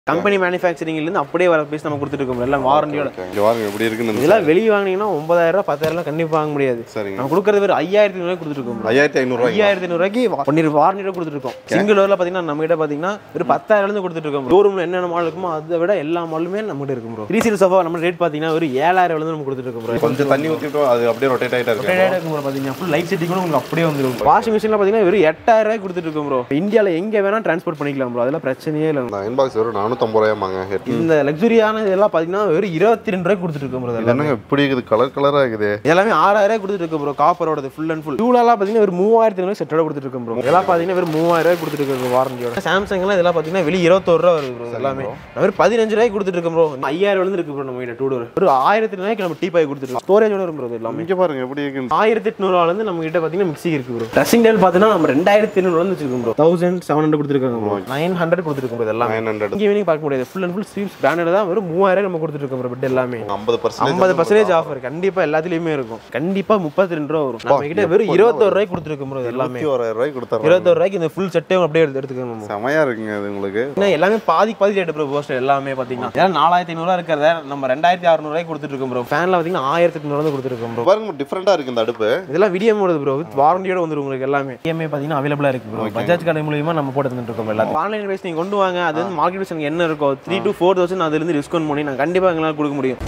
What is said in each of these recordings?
Company மேனுஃபேக்சரிங்லேருந்து அப்படியே வர piece நம்ம கொடுத்துருக்கோம் எல்லாம் வாரண்டியோட Okay. இங்க பாருங்க எப்படி இருக்குன்னு இதெல்லாம் வெளியே வாங்கினீங்கன்னா ஒன்பதாயிரம் ரூபா பத்தாயிரம் ரூபா கண்டிப்பாக வாங்க முடியாது சரிங்க நம்ம கொடுக்கறது வெறும் ஐயாயிரத்தி ஐநூறு கொடுத்துருக்கோம் ஐயாயிரத்தி ஐநூறுரூவாய்க்கு ஐயாயிரத்தி ஐநூறுவாய்க்கு பன்னீர் வாரண்டியோட கொடுத்துருக்கோம் சிங்கிள் ஓரில் பார்த்தீங்கன்னா நம்ம கிட்ட பார்த்தீங்கன்னா ஒரு பத்தாயிரம் இருந்து கொடுத்துட்டு இருக்கோம் ஷோரூமில் என்னென்ன மாடல் இருக்குமோ அதை விட எல்லா மாடலுமே நம்ம கிட்ட இருக்கும் ப்ரோ த்ரீ சீட் சோஃபா நம்ம ரேட் பார்த்தீங்கன்னா ஒரு ஏழாயிரம் இருந்து நம்ம கொடுத்துட்டு இருக்கோம் ப்ரோ கொஞ்சம் தண்ணி ஊற்றிட்டோம் அது அப்படியே ரொட்டேட் ஆகிட்டா இருக்கு ரொட்டேட் இருக்கும் ப்ரோ பார்த்தீங்கன்னா ஃபுல் லைட் செட்டிங் கூட உங்களுக்கு அப்படியே வந்துடும் வாஷிங் மிஷினில் பார்த்தீங்கன்னா வெறும் எட்டாயிரம் ரூபாய் கொடுத்துட்டு இருக்கோம் ப்ரோ இந்தியாவில் எங்கே வேணால் ட்ரான்ஸ்போர்ட் பண்ணிக்கலாம் ப்ரோ அதெல்லாம் பிரச்சனையே இல்லை இந்த அயன் பாக்ஸ் வெறும் நானூற்றம்பது ரூபாயாமாங்க இந்த லக்ஸுரியான இதெல்லாம் பார்த்தீங்கன்னா வெறும் இருபத்தி ரெண்டு ரூபாய் கொடுத்துட்டு இருக்கோம் ப்ரோ இது என்னங்க இப்படி இருக்குது கலர் கலராக இருக்குது எல்லாமே ஆறாயிரம் ரூபாய் கொடுத்துட்டு இருக்கோம் ப்ரோ காப்பரோட ஃபுல் அண்ட் ஃபுல் டூலெல்லாம் பார்த்தீங்கன்னா ஒரு மூவாயிரத்தி ஐநூறு செட்டோட கொடுத்துட்டு இருக்கோம் ப்ரோ இதெல்லாம் பார்த்தீங்கன்னா வெறும் மூவாயிரம் ரூபாய் கொடுத்துட்டு இருக்கோம் வாரண்டியோட சாம்சங்லாம் இதெல்லாம் பார்த்தீங்கன்னா வெளியே இருபத்தோரு ரூபா வருது ப்ரோ எல்லாமே நான் வெறும் பதினஞ்சு ரூபாய்க்கு கொடுத்துட்டு இருக்கோம் ப்ரோ ஐயாயிரம் விழுந்து இருக்கு ப்ரோ நம்ம கிட்ட டூ டோர் ஒரு ஆயிரத்தி ரூபாய்க்கு நம்ம டீ பாய் கொடுத்துருக்கோம் ஸ்டோரேஜோட வரும் ப்ரோ இது எல்லாமே இங்கே பாருங்க எப்படி இருக்குன்னு ஆயிரத்தி எட்நூறுவாலேருந்து நம்ம கிட்ட பார்த்தீங்கன்னா மிக்ஸி இருக்கு ப்ரோ ட்ரெஸ்ஸிங் டேபிள் பார்த்தீங்கன்னா நம்ம ரெண்டாயிரத்தி ஐநூறுலேருந்து வச்சிருக்கோம் ப்ரோ தௌசண்ட் செவன் ஹண்ட்ரட் கொடுத்துருக்காங்க ப்ரோ நைன் ஹண்ட்ரட் கொடுத்துருக்கோம் ப்ரோ எல்லாமே நைன் ஹண்ட்ரட் இங்கே ஈவினிங் பார்க்க முடியாது full and full sweeps branded தான் வெறும் மூவாயிரம் நம்ம கொடுத்துட்டு இருக்கோம் ப்ரோ பெட் எல்லாமே ஐம்பது பர்சன்டேஜ் ஐம்பது பர்சன்டேஜ் ஆஃபர் கண்டிப்பா எல்லாத்துலயுமே இருக்கும் கண்டிப்பா முப்பத்தி ரெண்டு ரூபா வரும் நம்ம கிட்ட வெறும் இருபத்தோரு ரூபாய்க்கு கொடுத்துருக்கோம் bro இது எல்லாமே இருபத்தி ஓராயிரம் ரூபாய்க்கு கொடுத்துட்றோம் இருபத்தோரு ரூபாய்க்கு இந்த ஃபுல் செட்டே அப்படியே எடுத்து எடுத்துக்கணும் நம்ம. செமையா இருக்குங்க அது உங்களுக்கு ஏன்னா எல்லாமே பாதி பாதி ரேட் ப்ரோ போஸ்டர் எல்லாமே பாத்தீங்கன்னா ஏன்னா நாலாயிரத்தி ஐநூறுவா இருக்கிறத நம்ம ரெண்டாயிரத்தி அறுநூறுவாய்க்கு கொடுத்துட்டு இருக்கோம் ப்ரோ ஃபேன்ல பாத்தீங்கன்னா ஆயிரத்தி எட்நூறு கொடுத்துருக்கோம் ப்ரோ பாருங்க டிஃப்ரெண்டா இருக்கு இந்த அடுப்பு இதெல்லாம் விடியம் ஓடுது ப்ரோ வித் வாரண்டியோட வந்துரும் உங்களுக்கு எல்லாமே இஎம்ஐ பாத்தீங்கன்னா அவைலபிளா இருக்கு ப்ரோ பஜாஜ் கடை மூலியமா நம்ம போட்டு தந்துட்டு இருக்கோம் எல்லாரும் ஆன்லைன் பேஸ் நீங்க கொண்டு வாங்க அது வந்து மார்க்கெட் பேஸ் என்ன இருக்கோ த்ரீ டு ஃபோர் தௌசண்ட் அதுல இருந்து டிஸ்கவுண்ட் பண்ணி நான் கண்டிப்பா எங்களால் கொடுக்க முடியும்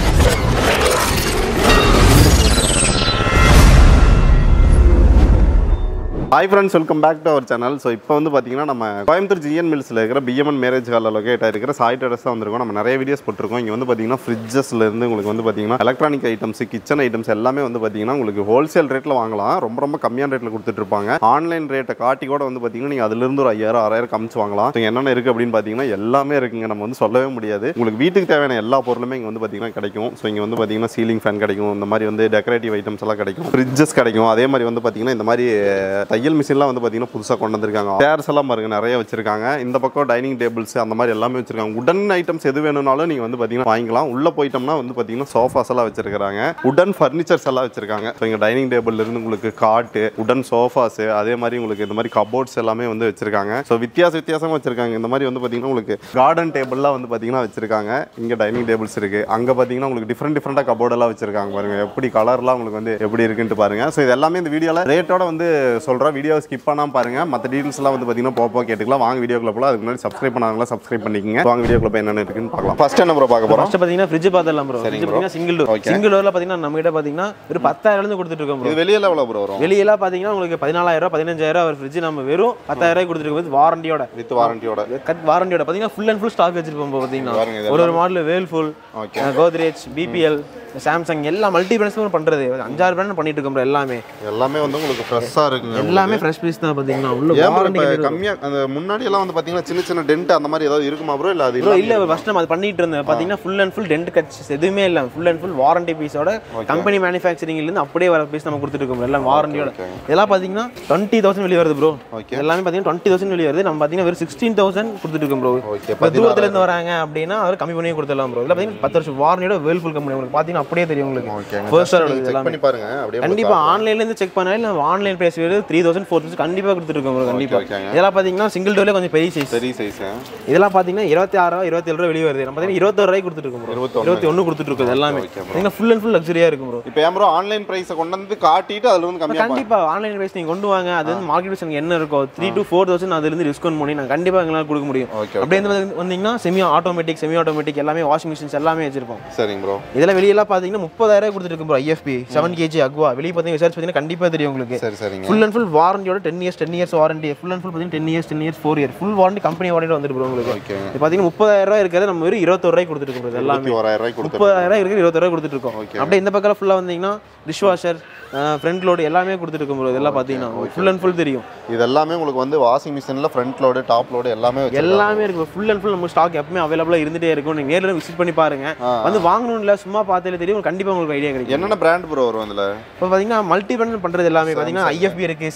hi friends welcome back to our channel so இப்போ வந்து பார்த்தீங்கன்னா நம்ம கோயம்புத்தூர் ஜிஎன் மில்ஸில் இருக்கிற பிஎம்என் மேரேஜ் ஹாலில் லொக்கேட் ஆயிருக்கிற சாய் டெரஸ் தான் வந்திருக்கோம் நம்ம நிறைய வீடியோஸ் போட்டிருக்கோம் இங்கே வந்து பார்த்தீங்கன்னா ஃப்ரிட்ஜஸ்ல இருந்து உங்களுக்கு வந்து பார்த்தீங்கன்னா எலக்ட்ரானிக் ஐட்டம்ஸ் கிச்சன் ஐட்டம்ஸ் எல்லாமே வந்து பார்த்தீங்கன்னா உங்களுக்கு ஹோல்சேல் ரேட்டில் வாங்கலாம் ரொம்ப ரொம்ப கம்மியான ரேட்டில் கொடுத்துட்ருப்பாங்க ஆன்லைன் ரேட்டை காட்டி கூட வந்து பார்த்தீங்கன்னா நீங்கள் அதுலேருந்து ஒரு ஐயாயிரம் ஆறாயிரம் கமிச்சு வாங்கலாம் So, என்னென்ன இருக்குது அப்படின்னு பார்த்தீங்கன்னா எல்லாமே இருக்குங்க நம்ம வந்து சொல்லவே முடியாது உங்களுக்கு வீட்டுக்கு தேவையான எல்லா பொருளுமே இங்கே வந்து பார்த்தீங்கன்னா கிடைக்கும் ஸோ இங்கே வந்து பார்த்தீங்கன்னா சீலிங் ஃபேன் கிடைக்கும் இந்த மாதிரி வந்து டெக்கரேட்டிவ் ஐட்டம்ஸ் எல்லாம் கிடைக்கும் ஃப்ரிட்ஜஸ் கிடைக்கும் அதே மாதிரி வந்து பார்த்தீங்கன்னா இந்த மாதிரி அஹ், தையல் மிஷின்லாம் வந்து பார்த்தீங்கன்னா புதுசாக கொண்டு வந்திருக்காங்க சேர்ஸ் எல்லாம் பாருங்க நிறைய வச்சிருக்காங்க இந்த பக்கம் டைனிங் டேபிள்ஸ் அந்த மாதிரி எல்லாமே வச்சிருக்காங்க உடன் ஐட்டம்ஸ் எது வேணும்னாலும் நீங்கள் வந்து பார்த்தீங்கன்னா வாங்கிக்கலாம் உள்ளே போயிட்டோம்னா வந்து பார்த்தீங்கன்னா சோஃபாஸ் எல்லாம் வச்சிருக்காங்க உடன் ஃபர்னிச்சர்ஸ் எல்லாம் வச்சிருக்காங்க ஸோ இங்கே டைனிங் டேபிள்ல இருந்து உங்களுக்கு காட்டு உடன் சோஃபாஸ் அதே மாதிரி உங்களுக்கு இந்த மாதிரி கபோர்ட்ஸ் எல்லாமே வந்து வச்சிருக்காங்க ஸோ வித்தியாச வித்தியாசமாக வச்சிருக்காங்க இந்த மாதிரி வந்து பார்த்தீங்கன்னா உங்களுக்கு கார்டன் டேபிள்லாம் வந்து பார்த்தீங்கன்னா வச்சிருக்காங்க இங்கே டைனிங் டேபிள்ஸ் இருக்கு அங்கே பார்த்தீங்கன்னா உங்களுக்கு டிஃப்ரெண்ட் டிஃப்ரெண்டாக கபோர்டெல்லாம் வச்சிருக்காங்க பாருங்க எப்படி கலர்லாம் உங்களுக்கு வந்து எப்படி இருக்குன்ட்டு பாருங்க ஸோ இது எல்லாமே இந்த வீடியோவில் ரேட்டோட வந்து சொல்கிறேன் வீடியோ ஸ்கிப் பண்ணாமல் பாருங்க மற்ற டீட்டெயில்ஸ் எல்லாம் வந்து பார்த்தீங்கன்னா போப்போ கேட்டுக்கலாம் வாங்க வீடியோக்குள்ள போல அதுக்கு முன்னாடி சப்ஸ்கிரைப் பண்ணாங்களா சப்ஸ்கிரைப் பண்ணிக்கங்க வாங்க வீடியோக்குள்ள போய் என்னென்ன இருக்குன்னு பார்க்கலாம் ஃபர்ஸ்ட் என்ன ப்ரோ பார்க்க போகிறோம் ஃபர்ஸ்ட் பாத்தீங்கன்னா ஃப்ரிட்ஜ் பார்த்தலாம் ப்ரோ ஃப்ரிட்ஜ் பாத்தீங்கன்னா சிங்கிள் டோர் Okay. சிங்கிள் டோர்ல பாத்தீங்கன்னா நம்ம கிட்ட பாத்தீங்கன்னா ஒரு பத்தாயிரம் இருந்து கொடுத்துட்டு இருக்கோம் ப்ரோ இது வெளியில எவ்வளோ ப்ரோ வரும் வெளியெல்லாம் பாத்தீங்கன்னா உங்களுக்கு பதினாலாயிரம் ரூபாய் பதினஞ்சாயிரம் ஒரு ஃப்ரிட்ஜ் நம்ம வெறும் பத்தாயிரம் ரூபாய் கொடுத்துருக்கோம் வாரண்டியோட வித் வாரண்டியோட கட் வாரண்டியோட பாத்தீங்கன்னா ஃபுல் அண்ட் ஃபுல் ஸ்டாக் வச்சிருப்போம் bro பாத்தீங்கன்னா பாருங்க இது ஒரு ஒரு மாடல் வேல்ஃபுல் Okay. கோத்ரேஜ் பிபிஎல் சாம்சங் எல்லா மல்டி பிராண்ட்ஸும் பண்றது அஞ்சாறு பிராண்ட் பண்ணிட்டு இருக்கோம் bro எல்லாமே எல்லாமே வந்து உங்களுக்கு ஃப்ரெஷ்ஷாக இருக்குங்க எல்லாமே ஃப்ரெஷ் பீஸ் தான் பாத்தீங்கன்னா உள்ள ஏன் bro வாரண்டி இப்போ கம்மியாக அந்த முன்னாடி எல்லாம் வந்து பார்த்தீங்கன்னா சின்ன சின்ன டென்ட் அந்த மாதிரி ஏதாவது இருக்குமா ப்ரோ இல்லை அது ப்ரோ இல்லை இல்ல ஃபர்ஸ்ட் நம்ம அது பண்ணிட்டு இருந்தோம் பாத்தீங்கன்னா full and full dent cuts எதுவுமே இல்ல ஃபுல் அண்ட் ஃபுல் வாரண்டி பீஸோட கம்பெனி மேனுஃபேக்சரிங்ல இருந்து அப்படியே வர பீஸ் நம்ம கொடுத்துட்டு இருக்கோம் எல்லாம் வாரண்டியோட okay. இதெல்லாம் பாத்தீங்கன்னா டுவெண்ட்டி தௌசண்ட் வெளியே வருது ப்ரோ ஓகே எல்லாமே பாத்தீங்கன்னா டுவெண்ட்டி தௌசண்ட் வெளியே வருது நம்ம பாத்தீங்கன்னா வெறும் சிக்ஸ்டீன் தௌசண்ட் கொடுத்துட்டு இருக்கோம் ப்ரோ ஓகே இப்போ தூரத்துல இருந்து வராங்க அப்படின்னா அவர் கம்மி பண்ணி கொடுத்துடலாம் ப்ரோ இல்லை பாத்தீங்கன்னா பத்து வருஷம் வாரண்டியோட வேல்ஃபுல் கம்பெனி உங்களுக்கு பாத்தீங்கன்னா அப்படியே தெரியும் உங்களுக்கு ஓகே ஃபர்ஸ்ட் செக் எல்லாமே பண்ணி பாருங்க அப்படியே கண்டிப்பா ஆன்லைன்ல இருந்து செக் பண்ணாலும் இல்லை ஆன்லைன் பிரைஸ் வேறு த்ரீ தௌசண்ட் ஃபோர் தௌசண்ட் கண்டிப்பா கொடுத்துட்டு இருக்கோம் bro, கண்டிப்பா ஓகேங்க. இதெல்லாம் பாத்தீங்கன்னா சிங்கிள் டோர்ல கொஞ்சம் பெரிய சைஸ் சரி சைஸ் இதெல்லாம் பாத்தீங்கன்னா இருபத்தி ஆறு ரூபா இருபத்தி ஏழு ரூபா வெளியே வருது நம்ம பாத்தீங்கன்னா இருபத்தொரு ரூபாய்க்கு கொடுத்துட்டு இருக்கோம் bro. இருபத்தொன்னு. இருபத்தி ஒன்று கொடுத்துட்டு இருக்கோம் எல்லாமே ஓகே bro. பாத்தீங்கன்னா ஃபுல் அண்ட் ஃபுல் லக்ஸரியா இருக்கும் ப்ரோ இப்போ ஏன் ப்ரோ ஆன்லைன் ப்ரைஸை கொண்டு வந்து காட்டிட்டு அதுல இருந்து கம்மியாக கண்டிப்பா ஆன்லைன் பிரைஸ் நீங்க கொண்டு வாங்க அது வந்து மார்க்கெட் பிரைஸ் என்ன இருக்கோ த்ரீ டு ஃபோர் தௌசண்ட் அதுல இருந்து டிஸ்கவுண்ட் பண்ணி நான் கண்டிப்பா எங்களால் கொடுக்க முடியும் ஓகே அப்படியே வந்து வந்தீங்கன்னா செமி ஆட்டோமேட்டிக் செமி ஆட்டோமேட்டிக் எல்லாமே வாஷிங் மிஷின்ஸ் எல்லாமே வச்சிருப்போம் சரிங்க ப்ரோ இதெல்லாம் வெளியெல்லாம் பாத்தீங்கன்னா முப்பதாயிரம் கொடுத்துட்டு இருக்கும் bro IFB seven KG aqua வெளியே பார்த்தீங்கன்னா விசாரிச்சு பார்த்தீங்கன்னா கண்டிப்பா தெரியும் உங்களுக்கு சரி சரிங்க ஃபுல் அண்ட் ஃபுல் வாரண்டியோட ten years ten years warranty full and full பார்த்தீங்கன்னா ten years ten years four year full warranty company warranty வந்துட்டு bro உங்களுக்கு ஓகே இது பார்த்தீங்கன்னா முப்பதாயிரம் ரூபாய் இருக்கிறது நம்ம வெறும் இருபத்தொரு ரூபாய் கொடுத்துட்டு இருக்கோம் bro இது எல்லாமே இருபத்தி ஓராயிரம் ரூபாய்க்கு கொடுத்து முப்பதாயிரம் இருக்கிறது இருபத்தொரு ரூபாய் கொடுத்துட்டு இருக்கோம் Okay. அப்படியே இந்த பக்கம் ஃபுல்லாக வந்தீங்கன்னா டிஷ் வாஷர் ஃப்ரண்ட் லோடு எல்லாமே கொடுத்துட்டு இருக்கோம் bro இதெல்லாம் பார்த்தீங்கன்னா ஃபுல் அண்ட் ஃபுல் தெரியும் இது எல்லாமே உங்களுக்கு வந்து வாஷிங் மிஷினில் ஃப்ரண்ட் லோடு டாப் லோடு எல்லாமே வச்சிருக்காங்க. எல்லாமே இருக்கு ஃபுல் அண்ட் ஃபுல் நம்ம ஸ்டாக் எப்பவுமே அவைலபிளாக இருந்துட்டே இருக்கும் நீங்கள் நேரில் விசிட் பண்ணி பாருங்க ஆ. வந்து வாங்கணும் இல்லை சும்மா பார்த்தாலே தெரியும் கண்டிப்பாக உங்களுக்கு ஐடியா கிடைக்கும் என்னென்ன பிராண்ட் ப்ரோ வரும் அதில் இப்போ பார்த்தீங்கன்னா மல்டி பிராண்ட் பண்ணுறது எல்லாமே பார்த்தீங்கன்னா ஐஎஃபி இருக்கு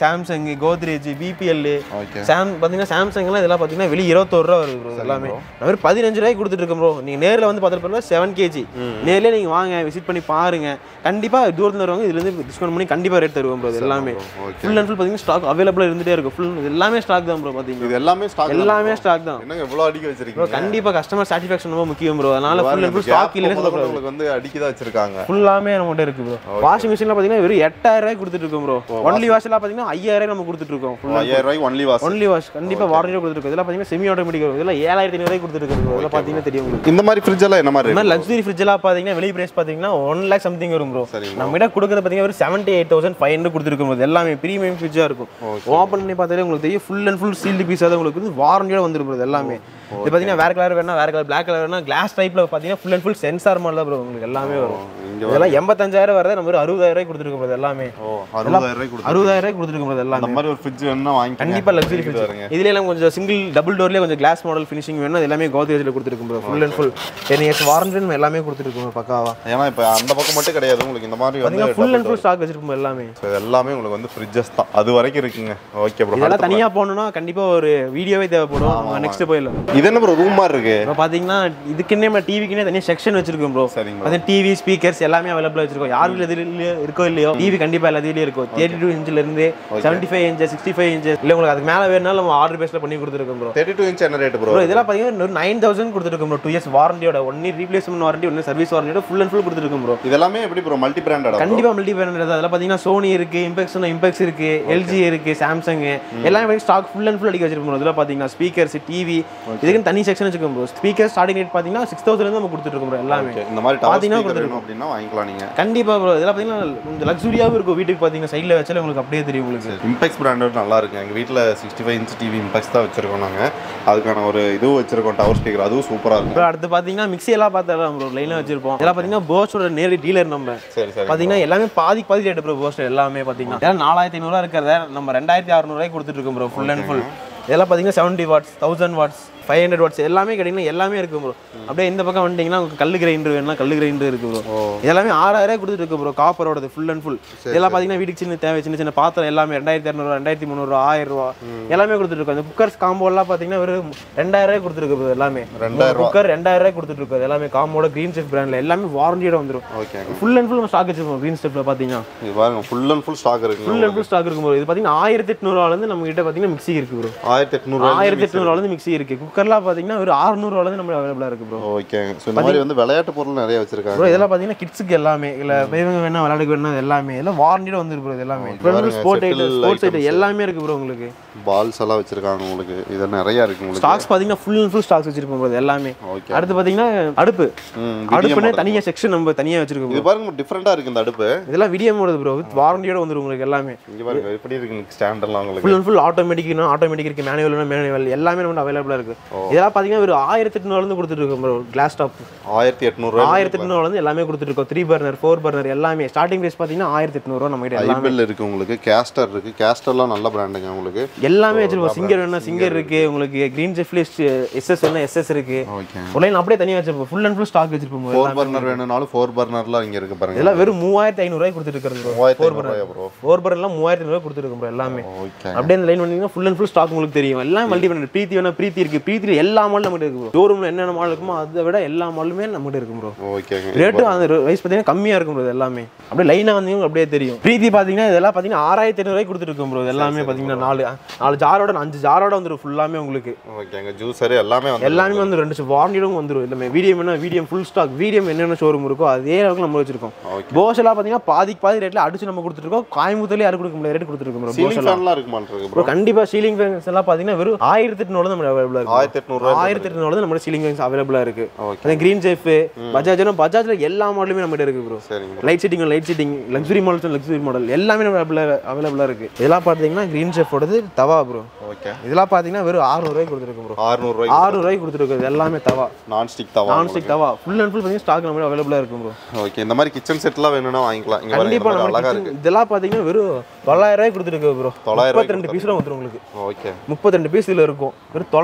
சாம்சங் கோத்ரேஜ் பிபிஎல் ஓகே சாம் பார்த்தீங்கன்னா சாம்சங்லாம் இதெல்லாம் பார்த்தீங்கன்னா வெளியே இருபத்தோரு ரூபா வருது ப்ரோ எல்லாமே நான் வெறும் பதினஞ்சு ரூபாய்க்கு கொடுத்துட்டு இருக்கேன் ப்ரோ நீங்கள் நேரில் வந்து பார்த்துட்டு செவன் கேஜி நேர்லேயே நீங்கள் வாங்க விசிட் பண்ணி பாருங்க கண்டிப்பாக தூரத்தில் வருவாங்க இதுலேருந்து டிஸ்கவுண்ட் பண்ணி கண்டிப்பாக ரேட் தருவோம் ப்ரோ எல்லாமே ஓகே ஃபுல் அண்ட் ஃபுல் பார்த்தீங்கன்னா ஸ்டாக் அவைலபிளாக இருந்துகிட்டே இருக்கும் ஃபுல் எல்லாமே ஸ்டாக் தான் ப்ரோ பார்த்தீங்கன்னா இது எல்லாமே ஸ்டாக் எல்லாமே ஸ்டாக் தான் என்னங்க எவ்வளவு அடிக்க ப்ரோ வச்சிருக்கீங்க கண்டிப்பாக கஸ்டமர் சாட்டிஸ்ஃபேக்ஷன் ரொம்ப முக்கியம் ப்ரோ அதனால full and full gap stock இல்லைன்னு முதல்ல சொல்லக்கூடாது உங்களுக்கு வந்து அடிக்கதான் வச்சிருக்காங்க ஃபுல்லாமே நம்மகிட்ட இருக்கு ப்ரோ வாஷிங் மிஷினில் பார்த்தீங்கன்னா வெறும் எட்டாயிரம் ரூபாய் கொடுத்துட்டு இருக்கோம் ப்ரோ ஒன்லி வாஷ்லாம் பார்த்தீங்கன்னா ஐயாயிரம் நம்ம கொடுத்துட்டு இருக்கோம் ஃபுல்லாக ஐயாயிரம் ரூபாய்க்கு ஒன்லி வாஸ் ஒன்லி வாஷ் கண்டிப்பாக வாரண்டியாக கொடுத்துருக்கோம் இதெல்லாம் பார்த்தீங்கன்னா செமி ஆட்டோமேட்டிக் வரும் இதெல்லாம் ஏழாயிரத்தி ஐநூறு கொடுத்துட்டு இருக்கு இதெல்லாம் பார்த்தீங்கன்னா தெரியும் உங்களுக்கு இந்த மாதிரி ஃப்ரிட்ஜ் எல்லாம் என்ன மாதிரி இந்த மாதிரி லக்ஸுரி ஃப்ரிட்ஜ் எல்லாம் பார்த்தீங்கன்னா வெளி பிரைஸ் பார்த்தீங்கன்னா ஒன் லேக் சம்திங் வரும் ப்ரோ சரிங்க நம்ம கிட்ட கொடுக்குறது பார்த்தீங்கன்னா ஒரு seventy eight thousand five hundred கொடுத்துருக்கும் போது எல்லாமே ப்ரீமியம் ஃப்ரிட்ஜாக இருக்கும் ஓப்பன் பண்ணி பார்த்தாலே உங்களுக்கு தெரியும் ஃபுல் அண்ட் ஃபுல் சீல்டு பீஸாக தான் உங்களுக்கு வந்து வாரண்டியோட வந்துரும் bro இது எல்லாமே இது பார்த்தீங்கன்னா வேற கலர் வேணா வேற கலர் பிளாக் கலர் வேணா கிளாஸ் டைப்ல பார்த்தீங்கன்னா ஃபுல் அண்ட் ஃபுல் சென்சார் மாதிரி தான் ப்ரோ உங்களுக்கு எல்லாமே வரும் இங்க இதெல்லாம் எண்பத்தஞ்சாயிரம் வரதை நம்ம ஒரு அறுபதாயிரம் ரூபாய் கொடுத்துருக்கோம் bro இது எல்லாமே ஓ அறுபதாயிரம் ரூபாய் கொடுத்து அறுபதாயிரம் ரூபாய் கொடுத்துருக்கோம் bro இது எல்லாமே அந்த மாதிரி ஒரு ஃப்ரிட்ஜ் வேணும்னா வாங்கி கண்டிப்பா லக்ஸரி ஃப்ரிட்ஜ் பாருங்க இதுல எல்லாம் கொஞ்சம் சிங்கிள் டபுள் டோர்லயே கொஞ்சம் கிளாஸ் மாடல் ஃபினிஷிங் வேணும் அது எல்லாமே கோத்ரேஜ்ல கொடுத்துருக்கும் bro full and full ten years warranty நம்ம எல்லாமே கொடுத்துருக்கோம் பக்காவா ஏன்னா இப்போ அந்த பக்கம் மட்டும் கிடையாது உங்களுக்கு இந்த மாதிரி வந்து ஃபுல் அண்ட் ஃபுல் ஸ்டாக் வச்சிருக்கோம் எல்லாமே So, இது எல்லாமே உங்களுக்கு வந்து ஃப்ரிட்ஜஸ் தான் அது வரைக்கும் இருக்குங்க ஓகே ப்ரோ இதெல்லாம் தனியா போகணும்னா கண்டிப்பா ஒரு வீடியோவே தேவைப்படும் நெக்ஸ்ட் போயிடலாம் இது என்ன ப்ரோ ரூம் மாதிரி இருக்கு இப்போ பார்த்தீங்கன்னா இதுக்குன்னே நம்ம டிவிக்குன்னே தனியாக செக்ஷன் வச்சிருக்கோம் ப்ரோ சரிங்க அது டிவி ஸ்பீக்கர்ஸ் எல்லாமே அவைலபிளாக வச்சிருக்கோம் யார் வீட்டில் எது இருக்கோ இல்லையோ டிவி கண்டிப்பாக எல்லா வீட்லையும் இருக்கும் தேர்ட்டி டூ இன்ச்சில் இருந்து seventy five inches sixty five inches இல்லை உங்களுக்கு அதுக்கு மேலே வேணுனாலும் நம்ம ஆர்டர் பேஸில் பண்ணி கொடுத்துருக்கோம் ப்ரோ தேர்ட்டி டூ இன்ச் என்ன ரேட் ப்ரோ ப்ரோ இதெல்லாம் பார்த்தீங்கன்னா ஒரு நைன் தௌசண்ட் கொடுத்துருக்கோம் ப்ரோ டூ இயர்ஸ் வாரண்டியோட ஒன் இயர் ரீப்ளேஸ்மெண்ட் வாரண்டி ஒன்று சர்வீஸ் வாரண்டியோட ஃபுல் அண்ட் ஃபுல் கொடுத்துருக்கோம் ப்ரோ இதெல்லாமே எப்படி ப்ரோ மல்டி பிராண்டட் கண்டிப்பா மல்டி பிராண்டட் அதெல்லாம் பார்த்தீங்கன்னா சோனி இருக்கு இம்பெக்ஸ் இம்பெக்ஸ் இருக்கு எல்ஜி இருக்கு சாம்சங் எல்லாமே ஸ்டாக் ஃபுல் அண்ட் ஃபுல் அடிக்க வச்சிருக்கோம் bro. இதெல்லாம் பார்த்தீங்கன்னா ஸ்பீக்கர்ஸ் டிவி இதுக்குன்னு தனி செக்ஷன் வச்சிருக்கோம் ப்ரோ ஸ்பீக்கர் ஸ்டார்டிங் ரேட் பார்த்தீங்கன்னா சிக்ஸ் தௌசண்ட் நம்ம கொடுத்துட்டு இருக்கோம் bro எல்லாமே இந்த மாதிரி டவர் பாத்தீங்கன்னா ஸ்பீக்கர் வேணும் அப்படின்னா வாங்கிக்கலாம் நீங்க கண்டிப்பா ப்ரோ இதெல்லாம் பார்த்தீங்கன்னா கொஞ்சம் லக்ஸுரியாகவும் இருக்கும் வீட்டுக்கு பார்த்தீங்கன்னா சைடில் வச்சாலே உங்களுக்கு அப்படியே தெரியும் உங்களுக்கு இம்பெக்ஸ் பிராண்டட் நல்லா இருக்கு எங்க வீட்டில் sixty five inch TV Impex தான் வச்சிருக்கோம் நாங்க அதுக்கான ஒரு இதுவும் வச்சிருக்கோம் டவர் ஸ்பீக்கர் அதுவும் சூப்பரா இருக்கும் ப்ரோ அடுத்து பார்த்தீங்கன்னா மிக்ஸி எல்லாம் பார்த்தா ப்ரோ லைனாக வச்சிருப்போம் இதெல்லாம் பார்த்தீங்கன்னா போஸ்டோட நேரடி டீலர் நம்ம சரி சரி பார்த்தீங்கன்னா எல்லாமே பாதி பாதி ரேட் ப்ரோ போஸ்டர் எல்லாமே பார்த்தீங்கன்னா இதெல்லாம் நாலாயிரத்தி ஐநூறுவா இருக்கிறத நம்ம ரெண்டாயிரத்தி அறநூறுவாய்க்கு கொடுத்துட்டு இருக்கோம் ப்ரோ ஃபுல் அண்ட் ஃபுல் இதெல்லாம் பார்த்தீங்கன்னா seventy watts thousand watts five hundred watts எல்லாமே கிடைக்கும் எல்லாமே இருக்கு ப்ரோ அப்படியே இந்த பக்கம் வந்துட்டீங்கன்னா உங்களுக்கு கல் கிரைண்டர் வேணும்னா கல் கிரைண்டர் இருக்கு ப்ரோ எல்லாமே ஆறாயிரம் கொடுத்துட்டு இருக்கு ப்ரோ காப்பரோடது ஃபுல் அண்ட் ஃபுல் இதெல்லாம் பார்த்தீங்கன்னா வீட்டுக்கு சின்ன தேவை சின்ன சின்ன பாத்திரம் எல்லாமே ரெண்டாயிரத்தி இரநூறுவா ரெண்டாயிரத்தி முந்நூறுவா ஆயிரம் ரூபா எல்லாமே கொடுத்துட்டு இருக்கோம் அந்த குக்கர்ஸ் காம்போலாம் பார்த்தீங்கன்னா ஒரு ரெண்டாயிரம் ரூபாய் கொடுத்துருக்கு ப்ரோ எல்லாமே ரெண்டாயிரம் குக்கர் ரெண்டாயிரம் ரூபாய் கொடுத்துட்டு இருக்கோம் எல்லாமே காம்போட கிரீன் செஃப் பிராண்ட்ல எல்லாமே வாரண்டியோட வந்துடும் okay full and full stock வச்சிருக்கோம் கிரீன் ஸ்டெப்ல பார்த்தீங்கன்னா இது பாருங்க ஃபுல் அண்ட் ஃபுல் ஸ்டாக் இருக்குங்க ஃபுல் அண்ட் ஃபுல் ஸ்டாக் இருக்கும் bro. இது பார்த்தீங்கன்னா ஆயிரத்தி எட்நூறுவாலேருந்து நம்ம கிட்ட பார்த்தீங்கன்னா மிக்ஸி இருக்கு ப்ரோ ஆயிரத்தி எட்நூறு ஆயிரத்தி எட்நூறுவாலேருந்து மிக்ஸி இருக்கு குக்கர்லாம் பார்த்தீங்கன்னா ஒரு அறுநூறுவாலேருந்து நம்ம அவைலபிளாக இருக்கு ப்ரோ ஓகே ஸோ இந்த மாதிரி வந்து விளையாட்டு பொருள் நிறைய வச்சிருக்காங்க ப்ரோ இதெல்லாம் பார்த்தீங்கன்னா கிட்ஸுக்கு எல்லாமே இல்லை பெரியவங்க வேணா விளையாடுக்கு வேணா இது எல்லாமே எல்லாம் வாரண்டியோட வந்துருக்கு ப்ரோ இது எல்லாமே பாருங்க, sport item settle sports items. Item எல்லாமே இருக்கு ப்ரோ உங்களுக்கு பால்ஸ் எல்லாம் வச்சிருக்காங்க உங்களுக்கு இது நிறைய இருக்கு உங்களுக்கு ஸ்டாக்ஸ் பார்த்தீங்கன்னா ஃபுல் அண்ட் ஃபுல் ஸ்டாக்ஸ் வச்சிருப்போம் ப்ரோ இது எல்லாமே ஓகே அடுத்து பார்த்தீங்கன்னா அடுப்பு ம் அடுப்புனே தனியாக செக்ஷன் நம்ம தனியாக வச்சிருக்கோம் இது பாருங்க டிஃப்ரெண்டா இருக்கு இந்த அடுப்பு இதெல்லாம் விடியம் ஓடுது ப்ரோ வித் வாரண்டியோட வந்துரும் உங்களுக்கு எல்லாமே இங்க பாருங்க எப்படி இருக்கு ஸ்டாண்ட் எல்லாம் உங்களுக்கு ஃபுல் அண்ட் ஃபுல் ஆட்டோமேட்டிக்னா ஆட்டோமேட்டிக் இருக்கு மேனுவல்னா மேனுவல் எல்லாமே நம்ம அவைலபிளாக இருக்கு இதெல்லாம் பார்த்தீங்கன்னா ஒரு ஆயிரத்தி எட்நூறுலேருந்து கொடுத்துட்டு இருக்கோம் ப்ரோ கிளாஸ் டாப் ஆயிரத்தி எட்நூறு ஆயிரத்தி எட்நூறுலேருந்து எல்லாமே கொடுத்துட்டு இருக்கோம் த்ரீ பர்னர் ஃபோர் பர்னர் எல்லாமே ஸ்டார்டிங் ப்ரைஸ் பார்த்தீங்கன்னா ஆயிரத்தி எட்நூறுவா நம்ம கிட்ட எல்லாமே ஐபிஎல் இருக்கு உங்களுக்கு கேஸ்டர் இருக்கு கேஸ்டர்லாம் நல்ல பிராண்டுங்க உங்களுக்கு எல்லாமே வச்சிருப்போம் சிங்கர் வேணா சிங்கர் இருக்கு உங்களுக்கு கிரீன் ஜெஃப்லிஸ் எஸ்எஸ் வேணா எஸ்எஸ் இருக்கு ஓகே ஒன்லைன் அப்படியே தனியாக வச்சிருப்போம் ஃபுல் அண்ட் ஃபுல் ஸ்டாக் வச்சிருப்போம் bro. ஃபோர் பர்னர் வேணும்னாலும் ஃபோர் பர்னர்லாம் இங்க இருக்கு பாருங்க இதெல்லாம் வெறும் மூவாயிரத்தி ஐநூறுரூவாய் கொடுத்துட்டு இருக்கிறது மூவாயிரத்தி ஐநூறுபாயா ப்ரோ ஃபோர் பர்னர்லாம் மூவாயிரத்தி ஐநூறுவா கொடுத்துருக்கோம் bro எல்லாமே ஓகே அப்படியே இந்த லைன் வந்தீங்கன்னா ஃபுல் அண்ட் ஃபுல் ஸ்டாக் உங்களுக்கு தெரியும் எல்லாம் மல்டி பிராண்ட் பிரீத்தி வேணா பிரீத்தி இருக்கு பிரீத்தியில் எல்லா மாடலும் நம்மகிட்ட இருக்கு ப்ரோ ஷோரூமில் என்னென்ன மாடல் இருக்குமோ அதை விட எல்லா மாடலுமே நம்மகிட்ட இருக்கும் ப்ரோ ஓகேங்க ரேட்டு அந்த ரைஸ் பார்த்தீங்கன்னா கம்மியாக இருக்கும் bro இது எல்லாமே அப்படியே லைனாக வந்தீங்க அப்படியே தெரியும் பிரீத்தி பார்த்தீங்கன்னா இதெல்லாம் பார்த்தீங்கன்னா ஆறாயிரத்தி ஐநூறுவாய்க்கு கொடுத்துருக்கோம் ப்ரோ எல்லாமே பார்த்தீங்கன்னா நாலு நாலு ஜாரோட அஞ்சு ஜாரோட வந்துடும் ஃபுல்லாமே உங்களுக்கு ஓகேங்க ஜூஸர் எல்லாமே வந்து எல்லாமே வந்து ரெண்டு வாரண்டியும் வந்துடும் எல்லாமே வீடியம் என்ன வீடியம் ஃபுல் ஸ்டாக் வீடியம் என்னென்ன ஷோரூம் இருக்கோ அதே அளவுக்கு நம்ம வச்சிருக்கோம் ஓகே போஸ் எல்லாம் பார்த்தீங்கன்னா பாதிக்கு பாதி ரேட்டில் அடிச்சு நம்ம கொடுத்துருக்கோம் கோயம்புத்தூர்ல யாரும் கொடுக்க முடியாது ரேட் கொடுத்துருக்கோம் bro. சீலிங் ஃபேன்லாம் இருக்கு மாட்டிருக்கு ப்ரோ ப்ரோ கண்டிப்பா சீலிங் ஃபேன்ஸ் எல்லாம் பார்த்தீங்கன்னா வெறும் ஆயிரத்தி எட்நூறு நம்ம அவைலபிளாக இருக்கு ஆயிரத்தி எட்நூறுவா ஆயிரத்தி எட்நூறு நம்ம சீலிங் ஃபேன்ஸ் அவைலபிளாக இருக்கு ஓகே அதே கிரீன் சேஃப் பஜாஜ்னா பஜாஜ்ல எல்லா மாடலுமே நம்ம இருக்கு ப்ரோ சரிங்க light setting light setting luxury models luxury model எல்லாமே நம்ம அவைலபிளாக இருக்கு இதெல்லாம் பார்த்தீங்கன்னா கிரீன் ஷெஃபோடது தவா ப்ரோ ஓகே இதெல்லாம் பார்த்தீங்கன்னா வெறும் ஆறுநூறுவாய்க்கு கொடுத்துருக்கு ப்ரோ ஆறுநூறுவாய்க்கு ஆறுநூறுவாய்க்கு கொடுத்துருக்கு எல்லாமே தவா நான் ஸ்டிக் தவா non stick tawa full and full பார்த்தீங்கன்னா ஸ்டாக் நம்ம அவைலபிளாக இருக்கும் ப்ரோ ஓகே இந்த மாதிரி கிச்சன் செட்லாம் வேணும்னா வாங்கிக்கலாம் இங்க பாருங்க இந்த கண்டிப்பா மாதிரி நம்ம அழகா kitchen- இருக்கு இதெல்லாம் பார்த்தீங்கன்னா வெறும் தொள்ளாயிரம் ரூபாய் கொடுத்துருக்கு ப்ரோ தொள்ளாயிரம் முப்பத்தி ரெண்டு பீஸ்ல வந்துரும் உங்களுக்கு ஓகே முப்பத்தி ரெண்டு பீஸ் இதுல இருக்கும் வெறும் தொள்ளாயிரம் ரூபாய்